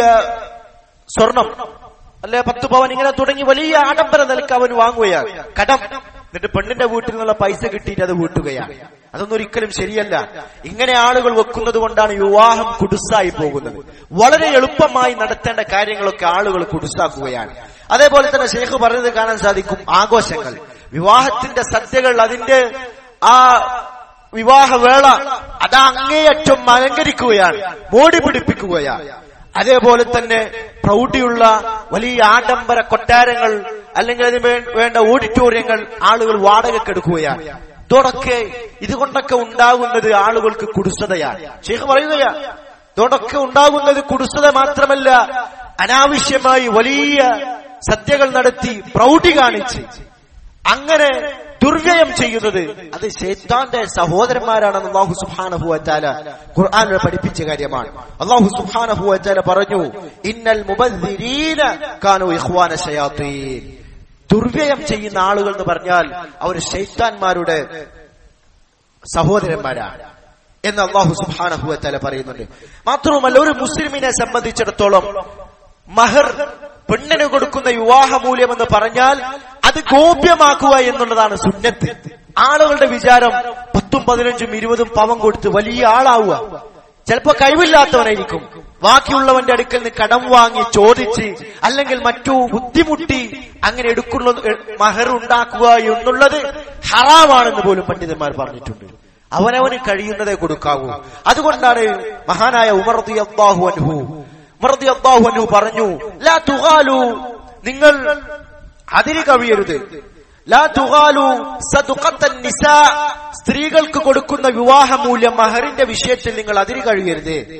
സ്വർണം അല്ലെ പത്ത് പവൻ ഇങ്ങനെ തുടങ്ങി വലിയ ആഡംബര നിലക്ക് അവൻ വാങ്ങുകയാണ് കടം എന്നിട്ട് പെണ്ണിന്റെ വീട്ടിൽ നിന്നുള്ള പൈസ കിട്ടിയിട്ട് അത് വീട്ടുകയാണ് അതൊന്നും ഒരിക്കലും ശരിയല്ല ഇങ്ങനെ ആളുകൾ വെക്കുന്നത് കൊണ്ടാണ് വിവാഹം കുടുസായി പോകുന്നത് വളരെ എളുപ്പമായി നടത്തേണ്ട കാര്യങ്ങളൊക്കെ ആളുകൾ കുടുസാക്കുകയാണ് അതേപോലെ തന്നെ ഷെയ്ഖ് പറഞ്ഞത് കാണാൻ സാധിക്കും ആഘോഷങ്ങൾ വിവാഹത്തിന്റെ സദ്യകൾ അതിന്റെ ആ വിവാഹവേള അത് അങ്ങേയറ്റം അലങ്കരിക്കുകയാണ് മോടി പിടിപ്പിക്കുകയാണ് അതേപോലെ തന്നെ പ്രൗഢിയുള്ള വലിയ ആഡംബര കൊട്ടാരങ്ങൾ അല്ലെങ്കിൽ അതിന് വേ- വേണ്ട ഓഡിറ്റോറിയങ്ങൾ ആളുകൾ വാടകയ്ക്കെടുക്കുകയാണ് ഇതോടൊക്കെ ഇതുകൊണ്ടൊക്കെ ഉണ്ടാകുന്നത് ആളുകൾക്ക് കുടുസതയാണ് ഷെയ്ഖ് പറയുകയാ ഇതോടൊക്കെ ഉണ്ടാകുന്നത് കുടുസത മാത്രമല്ല അനാവശ്യമായി വലിയ സദ്യകൾ നടത്തി പ്രൗഢി കാണിച്ച് അങ്ങനെ ദുർവ്യയം ചെയ്യുന്നത് അത് ശൈത്താന്റെ സഹോദരന്മാരാണെന്ന് അള്ളാഹു സുബ്ഹാനഹു വതആല ഖുർആനിൽ പഠിപ്പിച്ച കാര്യമാണ് അള്ളാഹു സുബ്ഹാനഹു വതആല പറഞ്ഞു ഇന്നൽ മുബദ്ദിരീന കാനു ഇഖ്വാന ശയാത്തീൻ ദുർവ്യയം ചെയ്യുന്ന ആളുകൾ എന്ന് പറഞ്ഞാൽ അവർ ശൈത്താന്മാരുടെ സഹോദരന്മാരാണ് എന്ന് അള്ളാഹു സുബ്ഹാനഹു വതആല പറയുന്നുണ്ട് മാത്രവുമല്ല ഒരു മുസ്ലിമിനെ സംബന്ധിച്ചിടത്തോളം മഹർ പെണ്ണിന് കൊടുക്കുന്ന വിവാഹമൂല്യം എന്ന് പറഞ്ഞാൽ അത് ഗോപ്യമാക്കുക എന്നുള്ളതാണ് സുന്നത്ത് ആളുകളുടെ വിചാരം പത്തും പതിനഞ്ചും ഇരുപതും പവൻ കൊടുത്ത് വലിയ ആളാവുക ചിലപ്പോ കഴിവില്ലാത്തവനായിരിക്കും ബാക്കിയുള്ളവന്റെ അടുക്കൽ നിന്ന് കടം വാങ്ങി ചോദിച്ച് അല്ലെങ്കിൽ മറ്റു ബുദ്ധിമുട്ടി അങ്ങനെ എടുക്കുന്ന മഹർ ഉണ്ടാക്കുക എന്നുള്ളത് ഹറാമാണെന്ന് പോലും പണ്ഡിതന്മാർ പറഞ്ഞിട്ടുണ്ട് അവനവന് കഴിയുന്നതേ കൊടുക്കാവൂ അതുകൊണ്ടാണ് മഹാനായ ഉമർ റളിയല്ലാഹു അൻഹു ഉമർ റളിയല്ലാഹു അൻഹു പറഞ്ഞു ലാ തുഗാലു നിങ്ങൾ അതിര് കവിയരുത് ലാ തുഗാലു സദുഖത്തൻ നിസാ സ്ത്രീകൾക്ക് കൊടുക്കുന്ന വിവാഹമൂല്യം മഹറിന്റെ വിഷയത്തിൽ നിങ്ങൾ അതിര് കഴിയരുത്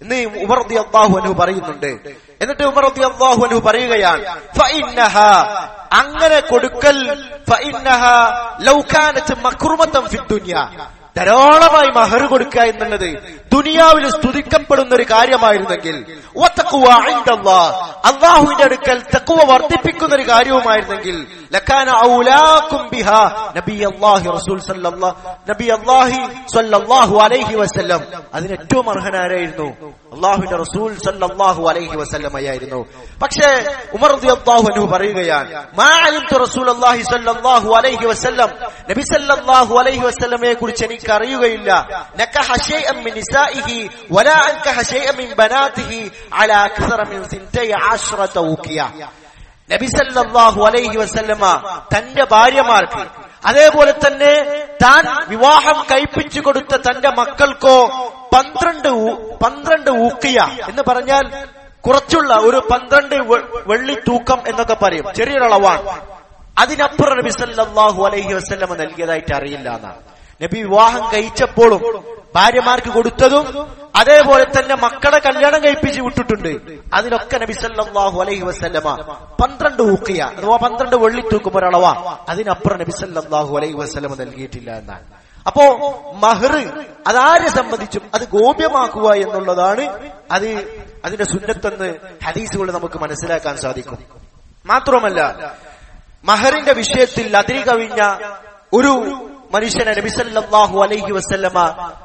എന്ന് ഉമർ അള്ളാഹു അനു പറയുന്നുണ്ട് എന്നിട്ട് ഉമർ അള്ളാഹു അനു പറയുകയാണ് ഫഇന്നഹ അങ്ങനെ കൊടുക്കൽ ഫഇന്നഹ ലൗ കാനത്ത് മക്രുമത്തം ഫി ദുനിയ ധാരാളമായി മഹർ കൊടുക്കുക എന്നുള്ളത് ദുനിയാവിൽ സ്തുതിക്കപ്പെടുന്ന ഒരു കാര്യമായിരുന്നെങ്കിൽ വത്തഖ്വ ഇൻദല്ലാഹ് അള്ളാഹുവിന്റെ അടുക്കൽ തക്കുവ വർദ്ധിപ്പിക്കുന്ന ഒരു കാര്യവുമായിരുന്നെങ്കിൽ ലക്കാന ഔലാക്കും ബിഹാ നബി അല്ലാഹി റസൂൽ സല്ലല്ലാഹു നബി അല്ലാഹി സല്ലല്ലാഹു അലൈഹി വസല്ലം അതിന് ഏറ്റവും അർഹനാരായിരുന്നു അള്ളാഹുവിന്റെ റസൂൽ സല്ലല്ലാഹു അലൈഹി വസല്ലം ആയിരുന്നു പക്ഷേ ഉമർ റളിയല്ലാഹു അൻഹു പറയുകയാണ് മാ അലിംതു റസൂലുള്ളാഹി സല്ലല്ലാഹു അലൈഹി വസല്ലം നബി സല്ലല്ലാഹു അലൈഹി വസല്ലമയെ കുറിച്ച് എനിക്ക് അറിയുകയില്ല നക്കഹ ശൈഅൻ മിൻ നിസാഇഹി വലാ അൻകഹ ശൈഅൻ മിൻ ബനാതിഹി അലാ അക്സറ മിൻ 12 ഊഖിയ നബി സല്ലല്ലാഹു അലൈഹി വസല്ലമ തന്റെ ഭാര്യമാർക്ക് അതേപോലെ തന്നെ താൻ വിവാഹം കഴിപ്പിച്ചു കൊടുത്ത തന്റെ മക്കൾക്കോ പന്ത്രണ്ട് ഊ- പന്ത്രണ്ട് ഊക്കിയ എന്ന് പറഞ്ഞാൽ കുറച്ചുള്ള ഒരു പന്ത്രണ്ട് വെ- വെള്ളി തൂക്കം എന്നൊക്കെ പറയും ചെറിയൊരളവാണ് അതിനപ്പുറം നബി സല്ലല്ലാഹു അലൈഹി വസല്ലമ നൽകിയതായിട്ട് അറിയില്ല എന്നാണ് നബി വിവാഹം കഴിച്ചപ്പോഴും ഭാര്യമാർക്ക് കൊടുത്തതും അതേപോലെ തന്നെ മക്കളെ കല്യാണം കഴിപ്പിച്ച് വിട്ടിട്ടുണ്ട് അതിനൊക്കെ നബി സല്ലല്ലാഹു അലൈഹി വസല്ലമ പന്ത്രണ്ട് ഊക്കിയ അഥവാ പന്ത്രണ്ട് വെള്ളി തൂക്കും ഒരളവാ അതിനപ്പുറം നബി സല്ലല്ലാഹു അലൈഹി വസല്ലമ നൽകിയിട്ടില്ല എന്നാണ് അപ്പോ മഹർ അതാരെ സംബന്ധിച്ചും അത് ഗോപ്യമാക്കുക എന്നുള്ളതാണ് അത് അതിന്റെ സുന്നത്തെന്ന് ഹദീസുകൾ നമുക്ക് മനസ്സിലാക്കാൻ സാധിക്കും മാത്രമല്ല മഹറിന്റെ വിഷയത്തിൽ അതിരി കവിഞ്ഞ ഒരു മനുഷ്യനെ നബിസല്ലാഹു അലൈഹി വസ്ല്ലമ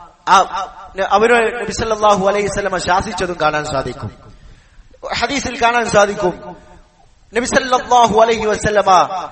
അവര് നബിസല്ലാഹു അലൈഹി വസ്ലമ ശാസിച്ചതും കാണാൻ സാധിക്കും ഹദീസിൽ കാണാൻ സാധിക്കും നബിസല്ലാഹു അലൈഹി വസ്ലമ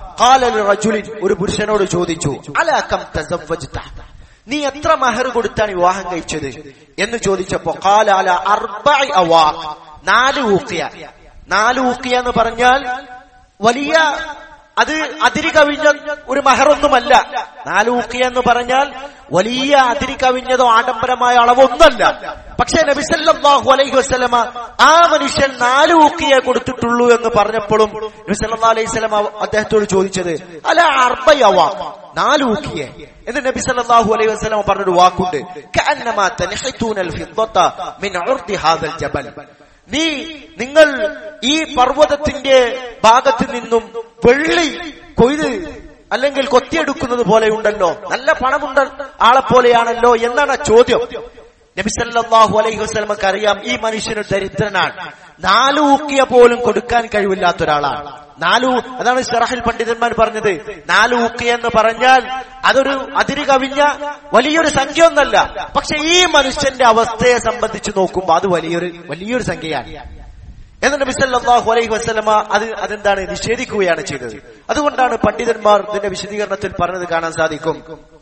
റജുലിൻ ഒരു പുരുഷനോട് ചോദിച്ചു അലക്കം തസവ്വജ്ത നീ എത്ര മഹർ കൊടുത്താണ് വിവാഹം കഴിച്ചത് എന്ന് ചോദിച്ചപ്പോ കാല അല അർബഇ അവാ നാല് ഊക്കിയ നാല് ഊക്കിയ എന്ന് പറഞ്ഞാൽ വലിയ അത് അതിരി കവിഞ്ഞ ഒരു മഹറൊന്നുമല്ല നാല് ഊക്കിയ എന്ന് പറഞ്ഞാൽ വലിയ അതിരി കവിഞ്ഞതോ ആഡംബരമായ അളവൊന്നല്ല പക്ഷേ നബിസല്ലാഹു അലൈഹി വസ്ലമ ആ മനുഷ്യൻ നാല് ഊക്കിയെ കൊടുത്തിട്ടുള്ളൂ എന്ന് പറഞ്ഞപ്പോഴും നബിസല്ലാ അലൈഹി സ്വലമ അദ്ദേഹത്തോട് ചോദിച്ചത് അല്ല അർബയവാ നാല് ഊക്കിയെ എന്ന് നബി സല്ലല്ലാഹു അലൈഹി വസല്ലം പറഞ്ഞൊരു വാക്കുണ്ട് കഅന്നമാ തൻഹിതൂനൽ ഫിദ്ദത മിൻ ഉർദി ഹാദൽ ജബൽ നീ നിങ്ങൾ ഈ പർവ്വതത്തിന്റെ ഭാഗത്ത് നിന്നും വെള്ളി കൊയ്ത് അല്ലെങ്കിൽ കൊത്തിയെടുക്കുന്നത് പോലെയുണ്ടല്ലോ നല്ല പണമുണ്ട ആളെ പോലെയാണല്ലോ എന്നാണ് ആ ചോദ്യം നബി സല്ലല്ലാഹു അലൈഹി വസല്ലമക്ക് അറിയാം ഈ മനുഷ്യന് ദരിദ്രനാണ് നാലു ഊക്കിയ പോലും കൊടുക്കാൻ കഴിവില്ലാത്ത ഒരാളാണ് നാലു അതാണ് ഷറഹിൽ പണ്ഡിതന്മാർ പറഞ്ഞത് നാലു ഊക്കിയ എന്ന് പറഞ്ഞാൽ അതൊരു അതിര് കവിഞ്ഞ വലിയൊരു സംഖ്യ ഒന്നല്ല പക്ഷെ ഈ മനുഷ്യന്റെ അവസ്ഥയെ സംബന്ധിച്ച് നോക്കുമ്പോൾ അത് വലിയൊരു വലിയൊരു സംഖ്യയാണ് എന്ന് നബി സല്ലല്ലാഹു അലൈഹി വസല്ലമ അത് അതെന്താണ് നിഷേധിക്കുകയാണ് ചെയ്തത് അതുകൊണ്ടാണ് പണ്ഡിതന്മാർ ഇതിന്റെ വിശദീകരണത്തിൽ പറഞ്ഞത് കാണാൻ സാധിക്കും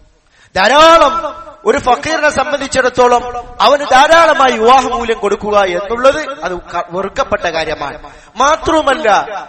ധാരാളം ഒരു ഫക്കീറിനെ സംബന്ധിച്ചിടത്തോളം അവന് ധാരാളമായി വിവാഹമൂല്യം കൊടുക്കുക എന്നുള്ളത് അത് ക- വെറുക്കപ്പെട്ട കാര്യമാണ് മാത്രവുമല്ല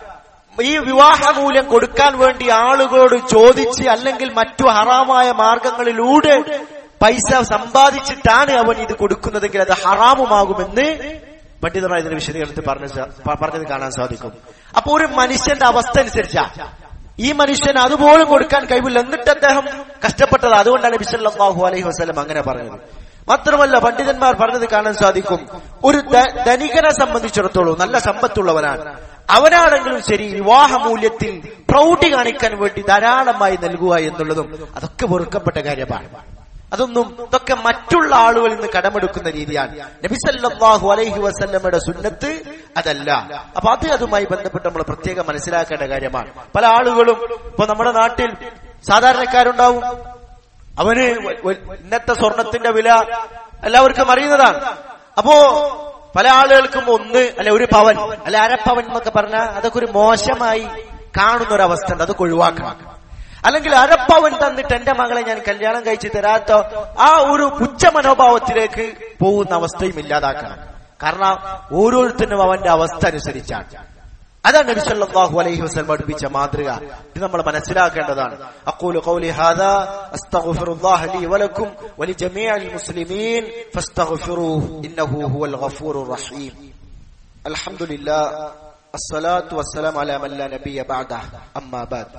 ഈ വിവാഹമൂല്യം കൊടുക്കാൻ വേണ്ടി ആളുകളോട് ചോദിച്ച് അല്ലെങ്കിൽ മറ്റു ഹറാമായ മാർഗങ്ങളിലൂടെ പൈസ സമ്പാദിച്ചിട്ടാണ് അവൻ ഇത് കൊടുക്കുന്നതെങ്കിൽ അത് ഹറാമുമാകുമെന്ന് പണ്ഡിതന്മാർ ഇതിന്റെ വിശദീകരണത്തിൽ പറഞ്ഞ പറഞ്ഞത് കാണാൻ സാധിക്കും അപ്പൊ ഒരു മനുഷ്യന്റെ അവസ്ഥ അനുസരിച്ചാ ഈ മനുഷ്യൻ അതുപോലും കൊടുക്കാൻ കഴിവില്ല എന്നിട്ട് അദ്ദേഹം കഷ്ടപ്പെട്ടത് അതുകൊണ്ടാണ് ബിസല്ലാഹു അലൈഹി വസ്ലം അങ്ങനെ പറഞ്ഞത് മാത്രമല്ല പണ്ഡിതന്മാർ പറഞ്ഞത് കാണാൻ സാധിക്കും ഒരു ധ- ധനികനെ സംബന്ധിച്ചിടത്തോളം നല്ല സമ്പത്തുള്ളവനാണ് അവനാണെങ്കിലും ശരി വിവാഹ മൂല്യത്തിൽ പ്രൗഢി കാണിക്കാൻ വേണ്ടി ധാരാളമായി നൽകുക എന്നുള്ളതും അതൊക്കെ വെറുക്കപ്പെട്ട കാര്യമാണ് അതൊന്നും ഇതൊക്കെ മറ്റുള്ള ആളുകളിൽ നിന്ന് കടമെടുക്കുന്ന രീതിയാണ് നബിസല്ലാഹു അലൈഹി വസല്ലമയുടെ സുന്നത്ത് അതല്ല അപ്പൊ അത് അതുമായി ബന്ധപ്പെട്ട് നമ്മൾ പ്രത്യേകം മനസ്സിലാക്കേണ്ട കാര്യമാണ് പല ആളുകളും ഇപ്പൊ നമ്മുടെ നാട്ടിൽ സാധാരണക്കാരുണ്ടാവും അവന് വ- വ- ഇന്നത്തെ സ്വർണത്തിന്റെ വില എല്ലാവർക്കും അറിയുന്നതാണ് അപ്പോ പല ആളുകൾക്കും ഒന്ന് അല്ലെ ഒരു പവൻ അല്ലെ അരപ്പവൻ എന്നൊക്കെ പറഞ്ഞാൽ അതൊക്കെ ഒരു മോശമായി കാണുന്ന ഒരു അവസ്ഥ ഉണ്ട് അതൊക്കെ ഒഴിവാക്കണം അല്ലെങ്കിൽ അരപ്പവൻ തന്നിട്ട് എന്റെ മകളെ ഞാൻ കല്യാണം കഴിച്ച് തരാത്ത ആ ഒരു പുച്ഛ മനോഭാവത്തിലേക്ക് പോകുന്ന അവസ്ഥയും ഇല്ലാതാക്കണം കാരണം ഓരോരുത്തരും അവന്റെ അവസ്ഥ അനുസരിച്ചാണ് അതാണ് നബി സല്ലല്ലാഹു അലൈഹി വസല്ലം പഠിപ്പിച്ച മാതൃക ഇത് നമ്മൾ മനസ്സിലാക്കേണ്ടതാണ് അഖൂലു ഖൗലി ഹാദാ അസ്തഗ്ഫിറുല്ലാഹ ലി വലക്കും വലിജമീഅൽ മുസ്ലിമീൻ ഫസ്തഗ്ഫിറൂഹു ഇന്നഹു ഹുവൽ ഗഫൂറുർ റഹീം അൽഹംദുലില്ലാഹ് അസ്സലാത്തു വസ്സലാമു അലാ മൻ ലാ നബിയ ബഅദഹ അമ്മാ ബഅദ്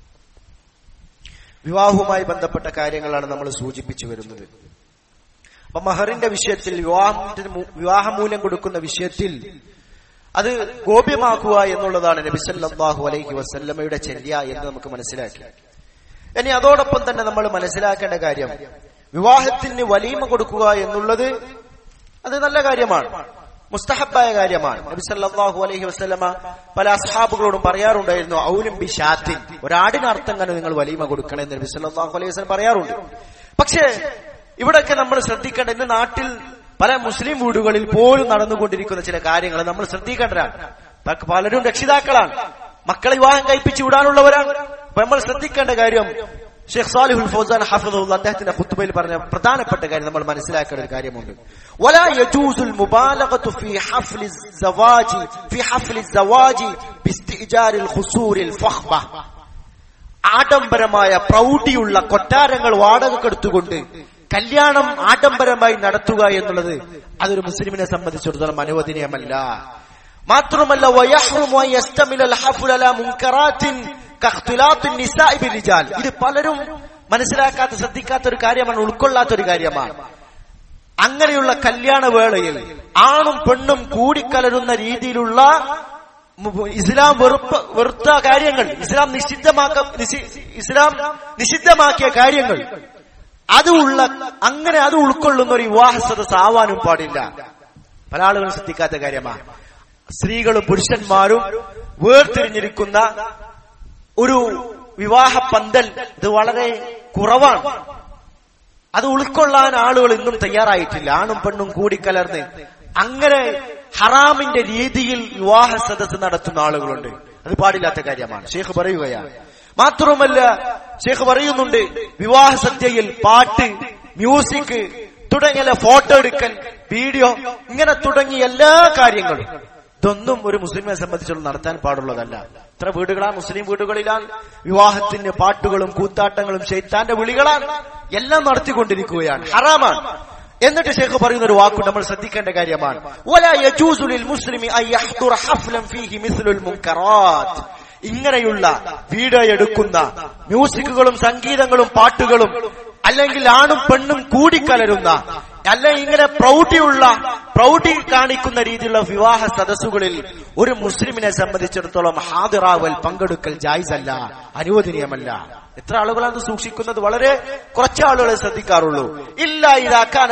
വിവാഹവുമായി ബന്ധപ്പെട്ട കാര്യങ്ങളാണ് നമ്മൾ സൂചിപ്പിച്ചു വരുന്നത് അപ്പൊ മഹറിന്റെ വിഷയത്തിൽ വിവാഹത്തിന് മൂ- വിവാഹമൂല്യം കൊടുക്കുന്ന വിഷയത്തിൽ അത് ഗോപ്യമാക്കുക എന്നുള്ളതാണ് നബി സല്ലല്ലാഹു അലൈഹി വസല്ലമയുടെ ചര്യ എന്ന് നമുക്ക് മനസ്സിലാക്കി ഇനി അതോടൊപ്പം തന്നെ നമ്മൾ മനസ്സിലാക്കേണ്ട കാര്യം വിവാഹത്തിന് വലീമ കൊടുക്കുക എന്നുള്ളത് അത് നല്ല കാര്യമാണ് മുസ്തഹബായ കാര്യമാണ് നബി സല്ലല്ലാഹു അലൈഹി വസല്ലമ പല അസ്ഹാബുകളോടും പറയാറുണ്ടായിരുന്നു ഔലും ബി ഷാത്തിൻ ഒരാടിന് അർത്ഥം തന്നെ നിങ്ങൾ വലീമ കൊടുക്കണം എന്ന് നബി സല്ലല്ലാഹു അലൈഹി വസല്ലം പറയാറുണ്ട് പക്ഷേ ഇവിടൊക്കെ നമ്മൾ ശ്രദ്ധിക്കേണ്ട ഇന്ന് നാട്ടിൽ പല മുസ്ലിം വീടുകളിൽ പോലും നടന്നുകൊണ്ടിരിക്കുന്ന ചില കാര്യങ്ങൾ നമ്മൾ ശ്രദ്ധിക്കേണ്ടതാണ് പ- പലരും രക്ഷിതാക്കളാണ് മക്കളെ വിവാഹം കഴിപ്പിച്ചു വിടാനുള്ളവരാണ് അപ്പൊ നമ്മൾ ശ്രദ്ധിക്കേണ്ട കാര്യം ഷെയ്ഖ് സാലിഹുൽ ഫൗസാൻ ഹഫിദുള്ള അദ്ദേഹത്തിന്റെ ഖുത്ബയിൽ പറഞ്ഞ പ്രധാനപ്പെട്ട കാര്യം നമ്മൾ മനസ്സിലാക്കേണ്ട ഒരു കാര്യമുണ്ട് ولا يجوز المبالغة في حفل الزواج في حفل الزواج باستئجار الخصور الفخمة ആഡംബരമായ പ്രൗഢിയുള്ള കൊട്ടാരങ്ങൾ വാടകക്കെടുത്തുകൊണ്ട് കല്യാണം ആഡംബരമായി നടത്തുക എന്നുള്ളത് അതൊരു മുസ്ലിമിനെ സംബന്ധിച്ചിടത്തോളം അനുവദനീയമല്ല മാത്രമല്ല വയഹ്റുമു അൻ യസ്തമിലൽ ഹഫ്ല അലാ മുൻകറാത്തിൻ കഖ്തിലാത്തിൻ നിസാഇ ബിർരിജാൽ ഇത് പലരും മനസ്സിലാക്കാത്ത ശ്രദ്ധിക്കാത്ത ഒരു കാര്യമാണ് ഉൾക്കൊള്ളാത്ത ഒരു കാര്യമാണ് അങ്ങനെയുള്ള കല്യാണ വേളയിൽ ആണും പെണ്ണും കൂടിക്കലരുന്ന രീതിയിലുള്ള മു- ഇസ്ലാം വെറുപ്പ് വെറുത്ത കാര്യങ്ങൾ ഇസ്ലാം നിഷിദ്ധമാക്ക നിഷി- ഇസ്ലാം നിഷിദ്ധമാക്കിയ കാര്യങ്ങൾ അത് ഉള്ള അങ്ങനെ അത് ഉൾക്കൊള്ളുന്ന ഒരു വിവാഹ സദസ് ആവാനും പാടില്ല പല ആളുകളും ശ്രദ്ധിക്കാത്ത കാര്യമാണ് സ്ത്രീകളും പുരുഷന്മാരും വേർതിരിഞ്ഞിരിക്കുന്ന ഒരു വിവാഹ പന്തൽ ഇത് വളരെ കുറവാണ് അത് ഉൾക്കൊള്ളാൻ ആളുകൾ ഇന്നും തയ്യാറായിട്ടില്ല ആണും പെണ്ണും കൂടിക്കലർന്ന് അങ്ങനെ ഹറാമിന്റെ രീതിയിൽ വിവാഹ സദസ്സ് നടത്തുന്ന ആളുകളുണ്ട് അത് പാടില്ലാത്ത കാര്യമാണ് ഷേഖ് പറയുകയാണ് മാത്രവുമല്ല ഷേഖ് പറയുന്നുണ്ട് വിവാഹ സദ്യയിൽ പാട്ട് മ്യൂസിക് തുടങ്ങിയ ഫോട്ടോ എടുക്കൽ വീഡിയോ ഇങ്ങനെ തുടങ്ങിയ എല്ലാ കാര്യങ്ങളും ഇതൊന്നും ഒരു മുസ്ലിമിനെ സംബന്ധിച്ചുള്ള നടത്താൻ പാടുള്ളതല്ല ഇത്ര വീടുകളാണ് മുസ്ലിം വീടുകളിലാണ് വിവാഹത്തിന് പാട്ടുകളും കൂത്താട്ടങ്ങളും ഷെയ്ത്താന്റെ വിളികളാണ് എല്ലാം നടത്തിക്കൊണ്ടിരിക്കുകയാണ് ഹറാമാണ് എന്നിട്ട് ഷേഖ് പറയുന്ന ഒരു വാക്ക് നമ്മൾ ശ്രദ്ധിക്കേണ്ട കാര്യമാണ് ولا يجوز للمسلم ان يحضر حفلا فيه مثل المنكرات ഇങ്ങനെയുള്ള വീഡിയോ എടുക്കുന്ന മ്യൂസിക്കുകളും സംഗീതങ്ങളും പാട്ടുകളും അല്ലെങ്കിൽ ആണും പെണ്ണും കൂടിക്കലരുന്ന അല്ലെങ്കിൽ ഇങ്ങനെ പ്രൗഢിയുള്ള പ്രൗഢി കാണിക്കുന്ന രീതിയിലുള്ള വിവാഹ സദസ്സുകളിൽ ഒരു മുസ്ലിമിനെ സംബന്ധിച്ചിടത്തോളം ഹാദിറാവൽ പങ്കെടുക്കൽ ജായിസല്ല അനുവദനീയമല്ല എത്ര ആളുകളാണ് ഇത് സൂക്ഷിക്കുന്നത് വളരെ കുറച്ച് ആളുകളെ ശ്രദ്ധിക്കാറുള്ളൂ ഇല്ല ഇതാക്കാൻ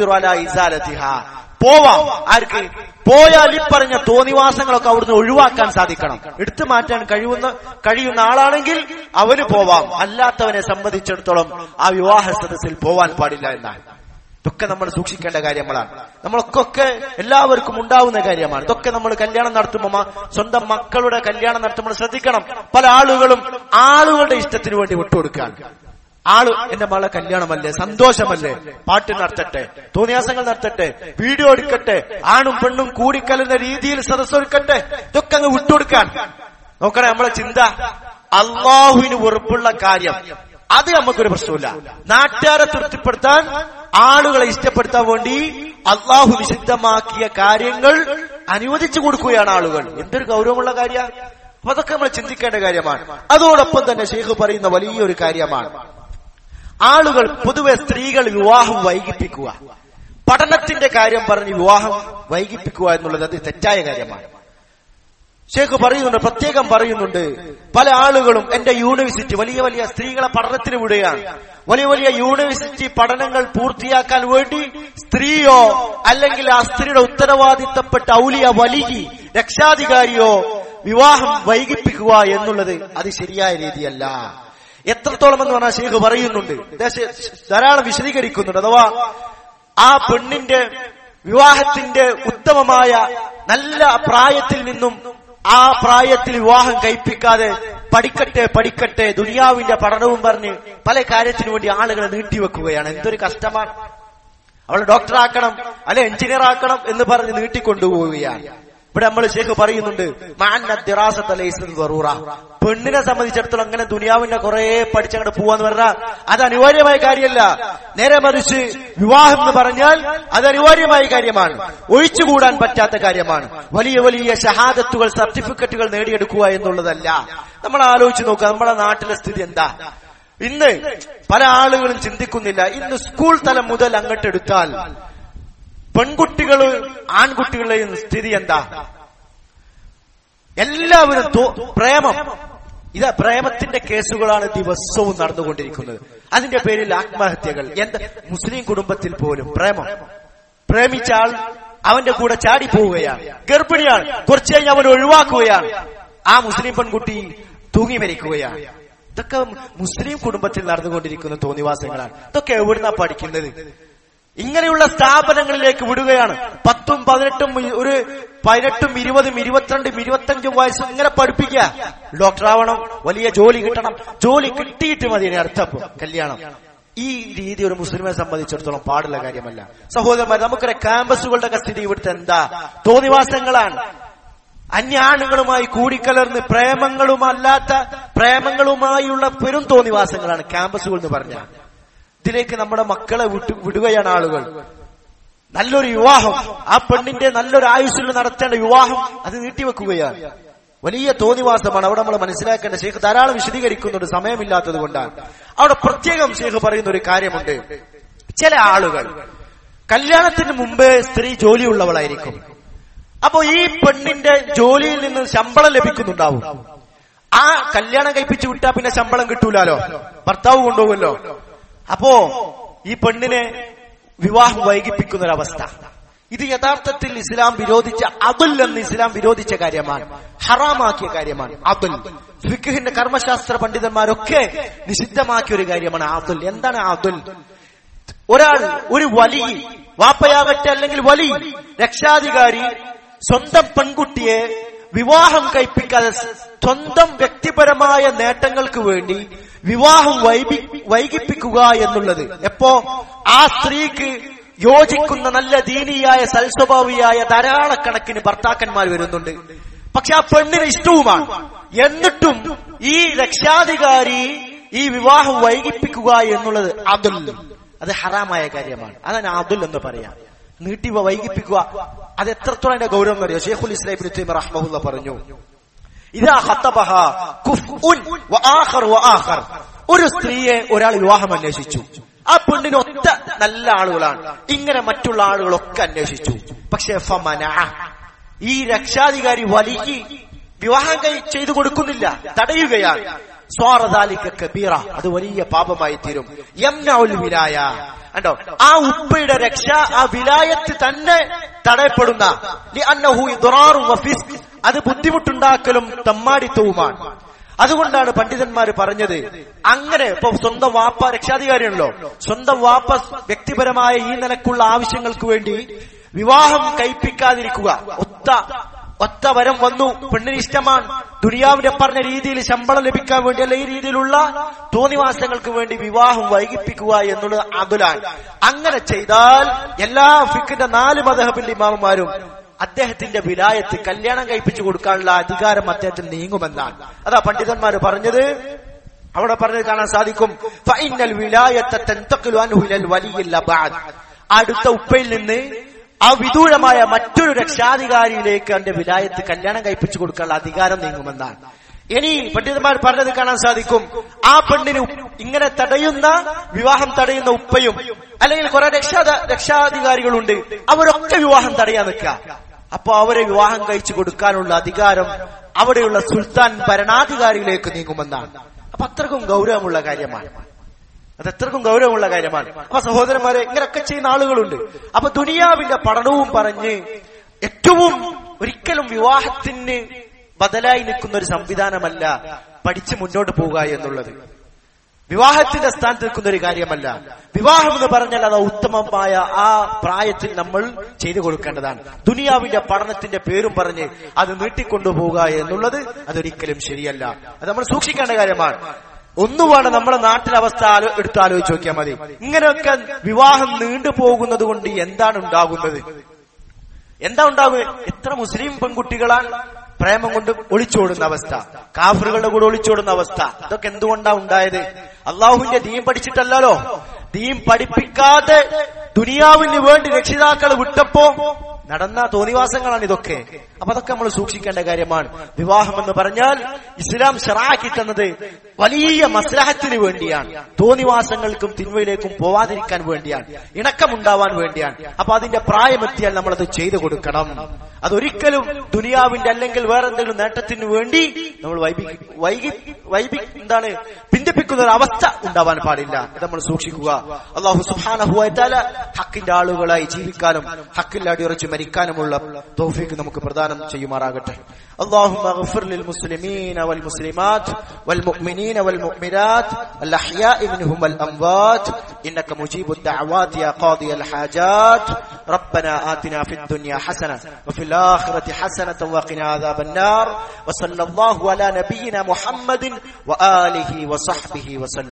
പോവാം ആർക്ക് പോയാൽ ഈ പറഞ്ഞ തോന്നിവാസങ്ങളൊക്കെ അവിടുന്ന് ഒഴിവാക്കാൻ സാധിക്കണം എടുത്തു മാറ്റാൻ കഴിയുന്ന കഴിയുന്ന ആളാണെങ്കിൽ അവന് പോവാം അല്ലാത്തവനെ സംബന്ധിച്ചിടത്തോളം ആ വിവാഹ സദസ്സിൽ പോവാൻ പാടില്ല എന്നാണ് ഇതൊക്കെ നമ്മൾ സൂക്ഷിക്കേണ്ട കാര്യങ്ങളാണ് നമ്മളൊക്കെ എല്ലാവർക്കും ഉണ്ടാവുന്ന കാര്യമാണ് ഇതൊക്കെ നമ്മൾ കല്യാണം നടത്തുമ്പോൾ മ- സ്വന്തം മക്കളുടെ കല്യാണം നടത്തുമ്പോൾ ശ്രദ്ധിക്കണം പല ആളുകളും ആളുകളുടെ ഇഷ്ടത്തിന് വേണ്ടി വിട്ടുകൊടുക്കാൻ ആള് എന്റെ മകളെ കല്യാണമല്ലേ സന്തോഷമല്ലേ പാട്ട് നടത്തട്ടെ തോന്നിയാസങ്ങൾ നടത്തട്ടെ വീഡിയോ എടുക്കട്ടെ ആണും പെണ്ണും കൂടിക്കലുന്ന രീതിയിൽ സദസ്സൊരുക്കട്ടെ ഇതൊക്കെ അങ്ങ് വിട്ടുകൊടുക്കാൻ നോക്കണേ നമ്മളെ ചിന്ത അള്ളാഹുവിന് വെറുപ്പുള്ള കാര്യം അത് നമുക്കൊരു പ്രശ്നമില്ല നാട്ടുകാരെ തൃപ്തിപ്പെടുത്താൻ ആളുകളെ ഇഷ്ടപ്പെടുത്താൻ വേണ്ടി അള്ളാഹു നിഷിദ്ധമാക്കിയ കാര്യങ്ങൾ അനുവദിച്ചു കൊടുക്കുകയാണ് ആളുകൾ എന്തൊരു ഗൗരവമുള്ള കാര്യ അപ്പൊ അതൊക്കെ നമ്മൾ ചിന്തിക്കേണ്ട കാര്യമാണ് അതോടൊപ്പം തന്നെ ഷെയ്ഖ് പറയുന്ന വലിയൊരു കാര്യമാണ് ആളുകൾ പൊതുവെ സ്ത്രീകൾ വിവാഹം വൈകിപ്പിക്കുക പഠനത്തിന്റെ കാര്യം പറഞ്ഞ് വിവാഹം വൈകിപ്പിക്കുക എന്നുള്ളത് അത് തെറ്റായ കാര്യമാണ് ഷേഖ് പറയുന്നുണ്ട് പ്രത്യേകം പറയുന്നുണ്ട് പല ആളുകളും എന്റെ യൂണിവേഴ്സിറ്റി വലിയ വലിയ സ്ത്രീകളെ പഠനത്തിന് വിടുകയാണ് വലിയ വലിയ യൂണിവേഴ്സിറ്റി പഠനങ്ങൾ പൂർത്തിയാക്കാൻ വേണ്ടി സ്ത്രീയോ അല്ലെങ്കിൽ ആ സ്ത്രീയുടെ ഉത്തരവാദിത്തപ്പെട്ട ഔലിയ വലിയ രക്ഷാധികാരിയോ വിവാഹം വൈകിപ്പിക്കുക എന്നുള്ളത് അത് ശരിയായ രീതിയല്ല എത്രത്തോളം എന്ന് പറഞ്ഞാൽ ഷേഖ് പറയുന്നുണ്ട് ദേശ- ധാരാളം വിശദീകരിക്കുന്നുണ്ട് അഥവാ ആ പെണ്ണിന്റെ വിവാഹത്തിന്റെ ഉത്തമമായ നല്ല പ്രായത്തിൽ നിന്നും ആ പ്രായത്തിൽ വിവാഹം കഴിപ്പിക്കാതെ പഠിക്കട്ടെ പഠിക്കട്ടെ ദുനിയാവിന്റെ പഠനവും പറഞ്ഞ് പല കാര്യത്തിനു വേണ്ടി ആളുകളെ നീട്ടിവെക്കുകയാണ് എന്തൊരു കഷ്ടമാണ് അവളെ ഡോക്ടറാക്കണം അല്ലെ എഞ്ചിനീയർ ആക്കണം എന്ന് പറഞ്ഞ് നീട്ടിക്കൊണ്ടുപോവുകയാണ് ഇവിടെ നമ്മൾ ഷേഖ് പറയുന്നുണ്ട് മാന്ന ദിറാസത്ത് ലൈസൻ ദറൂറ. പെണ്ണിനെ സംബന്ധിച്ചിടത്തോളം അങ്ങനെ ദുനിയാവിന്റെ കുറെ പഠിച്ചങ്ങോട്ട് പോവാന്ന് പറഞ്ഞാൽ അത് അനിവാര്യമായ കാര്യമല്ല നേരെ മറിച്ച് വിവാഹം എന്ന് പറഞ്ഞാൽ അത് അനിവാര്യമായ കാര്യമാണ് ഒഴിച്ചുകൂടാൻ പറ്റാത്ത കാര്യമാണ് വലിയ വലിയ ഷഹാദത്തുകൾ സർട്ടിഫിക്കറ്റുകൾ നേടിയെടുക്കുക എന്നുള്ളതല്ല നമ്മൾ ആലോചിച്ച് നോക്കുക നമ്മുടെ നാട്ടിലെ സ്ഥിതി എന്താ ഇന്ന് പല ആളുകളും ചിന്തിക്കുന്നില്ല ഇന്ന് സ്കൂൾ തലം മുതൽ അങ്ങോട്ട് എടുത്താൽ പെൺകുട്ടികള് ആൺകുട്ടികളുടെയും സ്ഥിതി എന്താ എല്ലാവരും തോ- പ്രേമം ഇതാ പ്രേമത്തിന്റെ കേസുകളാണ് ദിവസവും നടന്നുകൊണ്ടിരിക്കുന്നത് അതിന്റെ പേരിൽ ആത്മഹത്യകൾ എന്ത് മുസ്ലിം കുടുംബത്തിൽ പോലും പ്രേമം പ്രേമിച്ച ആൾ അവന്റെ കൂടെ ചാടി പോവുകയാണ് ഗർഭിണിയാണ് കുറച്ചു കഴിഞ്ഞ് അവൻ ഒഴിവാക്കുകയാണ് ആ മുസ്ലിം പെൺകുട്ടി തൂങ്ങി മരിക്കുകയാണ് ഇതൊക്കെ മുസ്ലിം കുടുംബത്തിൽ നടന്നുകൊണ്ടിരിക്കുന്ന തോന്നിവാസങ്ങളാണ് ഇതൊക്കെ എവിടുന്നാ പഠിക്കുന്നത് ഇങ്ങനെയുള്ള സ്ഥാപനങ്ങളിലേക്ക് വിടുകയാണ് പത്തും പതിനെട്ടും ഒരു പതിനെട്ടും ഇരുപതും ഇരുപത്തിരണ്ടും ഇരുപത്തഞ്ചും വയസ്സും ഇങ്ങനെ പഠിപ്പിക്കുക ഡോക്ടർ ആവണം വലിയ ജോലി കിട്ടണം ജോലി കിട്ടിയിട്ട് മതി ഇനി അടുത്ത കല്യാണം ഈ രീതി ഒരു മുസ്ലിമിനെ സംബന്ധിച്ചിടത്തോളം പാടുള്ള കാര്യമല്ല സഹോദരന്മാർ നമുക്കൊരു ക്യാമ്പസുകളുടെ ഒക്കെ സ്ഥിതി ഇവിടുത്തെ എന്താ തോന്നിവാസങ്ങളാണ് അന്യാണുങ്ങളുമായി കൂടിക്കലർന്ന് പ്രേമങ്ങളുമല്ലാത്ത പ്രേമങ്ങളുമായുള്ള പെരും തോന്നിവാസങ്ങളാണ് ക്യാമ്പസുകൾ എന്ന് പറഞ്ഞാൽ ഇതിലേക്ക് നമ്മുടെ മക്കളെ വിട്ടു വിടുകയാണ് ആളുകൾ നല്ലൊരു വിവാഹം ആ പെണ്ണിന്റെ നല്ലൊരു ആയുസ്സിൽ നടത്തേണ്ട വിവാഹം അത് നീട്ടിവെക്കുകയാണ് വലിയ തോന്നിവാസമാണ് അവിടെ നമ്മൾ മനസ്സിലാക്കേണ്ട ഷെയ്ഖ് ധാരാളം വിശദീകരിക്കുന്നുണ്ട് സമയമില്ലാത്തത് കൊണ്ടാണ് അവിടെ പ്രത്യേകം ഷെയ്ഖ് പറയുന്ന ഒരു കാര്യമുണ്ട് ചില ആളുകൾ കല്യാണത്തിന് മുമ്പേ സ്ത്രീ ജോലിയുള്ളവളായിരിക്കും അപ്പോ ഈ പെണ്ണിന്റെ ജോലിയിൽ നിന്ന് ശമ്പളം ലഭിക്കുന്നുണ്ടാവും ആ കല്യാണം കഴിപ്പിച്ചു വിട്ടാ പിന്നെ ശമ്പളം കിട്ടൂലാലോ ഭർത്താവ് കൊണ്ടുപോകുമല്ലോ അപ്പോ ഈ പെണ്ണിനെ വിവാഹം വൈകിപ്പിക്കുന്ന ഒരവസ്ഥ ഇത് യഥാർത്ഥത്തിൽ ഇസ്ലാം വിരോധിച്ച അതുൽ എന്ന് ഇസ്ലാം വിരോധിച്ച കാര്യമാണ് ഹറാമാക്കിയ കാര്യമാണ് അതുൽ ഫിഖിന്റെ കർമ്മശാസ്ത്ര പണ്ഡിതന്മാരൊക്കെ നിഷിദ്ധമാക്കിയ ഒരു കാര്യമാണ് അതുൽ എന്താണ് അതുൽ ഒരാൾ ഒരു വലി വാപ്പയാകട്ടെ അല്ലെങ്കിൽ വലി രക്ഷാധികാരി സ്വന്തം പെൺകുട്ടിയെ വിവാഹം കഴിപ്പിക്കാതെ സ്വന്തം വ്യക്തിപരമായ നേട്ടങ്ങൾക്ക് വേണ്ടി വിവാഹം വൈകി വൈകിപ്പിക്കുക എന്നുള്ളത് എപ്പോ ആ സ്ത്രീക്ക് യോജിക്കുന്ന നല്ല ദീനിയായ സൽസ്വഭാവിയായ ധാരാളക്കണക്കിന് ഭർത്താക്കന്മാർ വരുന്നുണ്ട് പക്ഷെ ആ പെണ്ണിന് ഇഷ്ടവുമാണ് എന്നിട്ടും ഈ രക്ഷാധികാരി ഈ വിവാഹം വൈകിപ്പിക്കുക എന്നുള്ളത് അതുൽ അത് ഹറാമായ കാര്യമാണ് അതാണ് അതുൽ എന്ന് പറയാം നീട്ടി വൈകിപ്പിക്കുക അത് എത്രത്തോളം അതിന്റെ ഗൗരവം അറിയോ ഷെയ്ഖുൽ ഇസ്ലാം ഇബ്നു തൈമിയ്യ റഹ്മഹുല്ല പറഞ്ഞു ഇതാ ഖത്തബഹ കുഫ്ഉൻ വആഖർ വആഖർ ഒരു സ്ത്രീയെ ഒരാൾ വിവാഹം അന്വേഷിച്ചു ആ പെണ്ണിന് ഒറ്റ നല്ല ആളുകളാണ് ഇങ്ങനെ മറ്റുള്ള ആളുകളൊക്കെ അന്വേഷിച്ചു പക്ഷെ ഫമന ഈ രക്ഷാധികാരി വലിയ വിവാഹം കഴി ചെയ്തു കൊടുക്കുന്നില്ല തടയുകയാണ് സ്വാറദാലിക്ക കബീറ അത് വലിയ പാപമായി തീരും യംനഉൽ വിലായ കണ്ടോ ആ ഉപ്പയുടെ രക്ഷ ആ വിലായത്ത് തന്നെ തടയപ്പെടുന്ന ലിഅന്നഹു ഇദ്റാറും വഫിസ്ക് അത് ബുദ്ധിമുട്ടുണ്ടാക്കലും തമ്മാടിത്തവുമാണ് അതുകൊണ്ടാണ് പണ്ഡിതന്മാർ പറഞ്ഞത് അങ്ങനെ ഇപ്പൊ സ്വന്തം വാപ്പ രക്ഷാധികാരിയാണല്ലോ സ്വന്തം വാപ്പ വ്യക്തിപരമായ ഈ നിലക്കുള്ള ആവശ്യങ്ങൾക്ക് വേണ്ടി വിവാഹം കഴിപ്പിക്കാതിരിക്കുക ഒത്ത ഒത്ത വരം വന്നു പെണ്ണിന് ഇഷ്ടമാണ് ദുനിയാവിന്റെ പറഞ്ഞ രീതിയിൽ ശമ്പളം ലഭിക്കാൻ വേണ്ടി അല്ല ഈ രീതിയിലുള്ള തോന്നിവാസങ്ങൾക്ക് വേണ്ടി വിവാഹം വൈകിപ്പിക്കുക എന്നുള്ളത് അതുലാണ് അങ്ങനെ ചെയ്താൽ എല്ലാ ഫിക്കിന്റെ നാല് മതഹബിന്റെ ഇമാമന്മാരും അദ്ദേഹത്തിന്റെ വിലായത്ത് കല്യാണം കഴിപ്പിച്ചു കൊടുക്കാനുള്ള അധികാരം അദ്ദേഹത്തിന് നീങ്ങുമെന്നാണ് അതാ പണ്ഡിതന്മാർ പറഞ്ഞത് അവിടെ പറഞ്ഞത് കാണാൻ സാധിക്കും ഫൈനൽ വിലായത്തെ തെന്തക്കിലു അനുഹിലൽ വലിയ ബഅദ്. അടുത്ത ഉപ്പയിൽ നിന്ന് ആ വിദൂരമായ മറ്റൊരു രക്ഷാധികാരിയിലേക്ക് അവന്റെ വിലായത്ത് കല്യാണം കഴിപ്പിച്ചു കൊടുക്കാനുള്ള അധികാരം നീങ്ങുമെന്നാണ് ഇനി പണ്ഡിതന്മാർ പറഞ്ഞത് കാണാൻ സാധിക്കും ആ പെണ്ണിന് ഇങ്ങനെ തടയുന്ന വിവാഹം തടയുന്ന ഉപ്പയും അല്ലെങ്കിൽ കുറെ രക്ഷാ രക്ഷാധികാരികളുണ്ട് അവരൊക്കെ വിവാഹം തടയാൻ നിൽക്കുക അപ്പൊ അവരെ വിവാഹം കഴിച്ചു കൊടുക്കാനുള്ള അധികാരം അവിടെയുള്ള സുൽത്താൻ ഭരണാധികാരിയിലേക്ക് നീങ്ങുമെന്നാണ് അപ്പൊ അത്രക്കും ഗൗരവമുള്ള കാര്യമാണ് അത് എത്രക്കും ഗൗരവമുള്ള കാര്യമാണ് അപ്പൊ സഹോദരന്മാരെ ഇങ്ങനെയൊക്കെ ചെയ്യുന്ന ആളുകളുണ്ട് അപ്പൊ ദുനിയാവിന്റെ പഠനവും പറഞ്ഞ് ഏറ്റവും ഒരിക്കലും വിവാഹത്തിന് ബദലായി നിൽക്കുന്ന ഒരു സംവിധാനമല്ല പഠിച്ച് മുന്നോട്ട് പോവുക എന്നുള്ളത് വിവാഹത്തിന്റെ സ്ഥാനത്ത് നിൽക്കുന്ന ഒരു കാര്യമല്ല വിവാഹം എന്ന് പറഞ്ഞാൽ അത് ഉത്തമമായ ആ പ്രായത്തിൽ നമ്മൾ ചെയ്തു കൊടുക്കേണ്ടതാണ് ദുനിയാവിന്റെ പഠനത്തിന്റെ പേരും പറഞ്ഞ് അത് നീട്ടിക്കൊണ്ടുപോവുക എന്നുള്ളത് അതൊരിക്കലും ശരിയല്ല അത് നമ്മൾ സൂക്ഷിക്കേണ്ട കാര്യമാണ് ഒന്നുമാണ് നമ്മുടെ നാട്ടിലെ അവസ്ഥ ആലോ എടുത്ത് ആലോചിച്ച് നോക്കിയാൽ മതി ഇങ്ങനെയൊക്കെ വിവാഹം നീണ്ടുപോകുന്നത് കൊണ്ട് എന്താണ് ഉണ്ടാകുന്നത് എന്താ ഉണ്ടാകുക എത്ര മുസ്ലിം പെൺകുട്ടികളാണ് പ്രേമം കൊണ്ട് ഒളിച്ചോടുന്ന അവസ്ഥ കാഫറുകളുടെ കൂടെ ഒളിച്ചോടുന്ന അവസ്ഥ ഇതൊക്കെ എന്തുകൊണ്ടാ ഉണ്ടായത് അള്ളാഹുവിന്റെ ദീൻ പഠിച്ചിട്ടല്ലോ ദീൻ പഠിപ്പിക്കാതെ ദുനിയാവിന് വേണ്ടി രക്ഷിതാക്കൾ വിട്ടപ്പോ നടന്ന തോന്നിവാസങ്ങളാണ് ഇതൊക്കെ അപ്പൊ അതൊക്കെ നമ്മൾ സൂക്ഷിക്കേണ്ട കാര്യമാണ് വിവാഹം എന്ന് പറഞ്ഞാൽ ഇസ്ലാം ഷറാക്കി തന്നത് വലിയ മസ്ലഹത്തിന് വേണ്ടിയാണ് തോന്നിവാസങ്ങൾക്കും തിന്മയിലേക്കും പോവാതിരിക്കാൻ വേണ്ടിയാണ് ഇണക്കമുണ്ടാവാൻ വേണ്ടിയാണ് അപ്പൊ അതിന്റെ പ്രായമെത്തിയാൽ നമ്മളത് ചെയ്തു കൊടുക്കണം അതൊരിക്കലും ദുനിയാവിന്റെ അല്ലെങ്കിൽ വേറെ എന്തെങ്കിലും നേട്ടത്തിന് വേണ്ടി നമ്മൾ വൈകി വൈകി വൈകി എന്താണ് പിന്തിപ്പിക്കുന്ന ഒരു അവസ്ഥ ഉണ്ടാവാൻ പാടില്ല ഇത് നമ്മൾ സൂക്ഷിക്കുക അള്ളാഹു സുഹാനഹുവാല ഹക്കിന്റെ ആളുകളായി ജീവിക്കാനും ഹക്കിൽ അടിയുറച്ച് മരിക്കാനുമുള്ള തോഫിക്ക് നമുക്ക് പ്രദാനം ചെയ്യുമാറാകട്ടെ اللهم اغفر للمسلمين والمسلمات والمؤمنين والمؤمنات الأحياء منهم والأموات إنك مجيب الدعوات يا قاضي الحاجات ربنا آتنا في الدنيا حسنة وفي الآخرة حسنة وقنا عذاب النار وصلى الله على نبينا محمد وآله وصحبه وسلم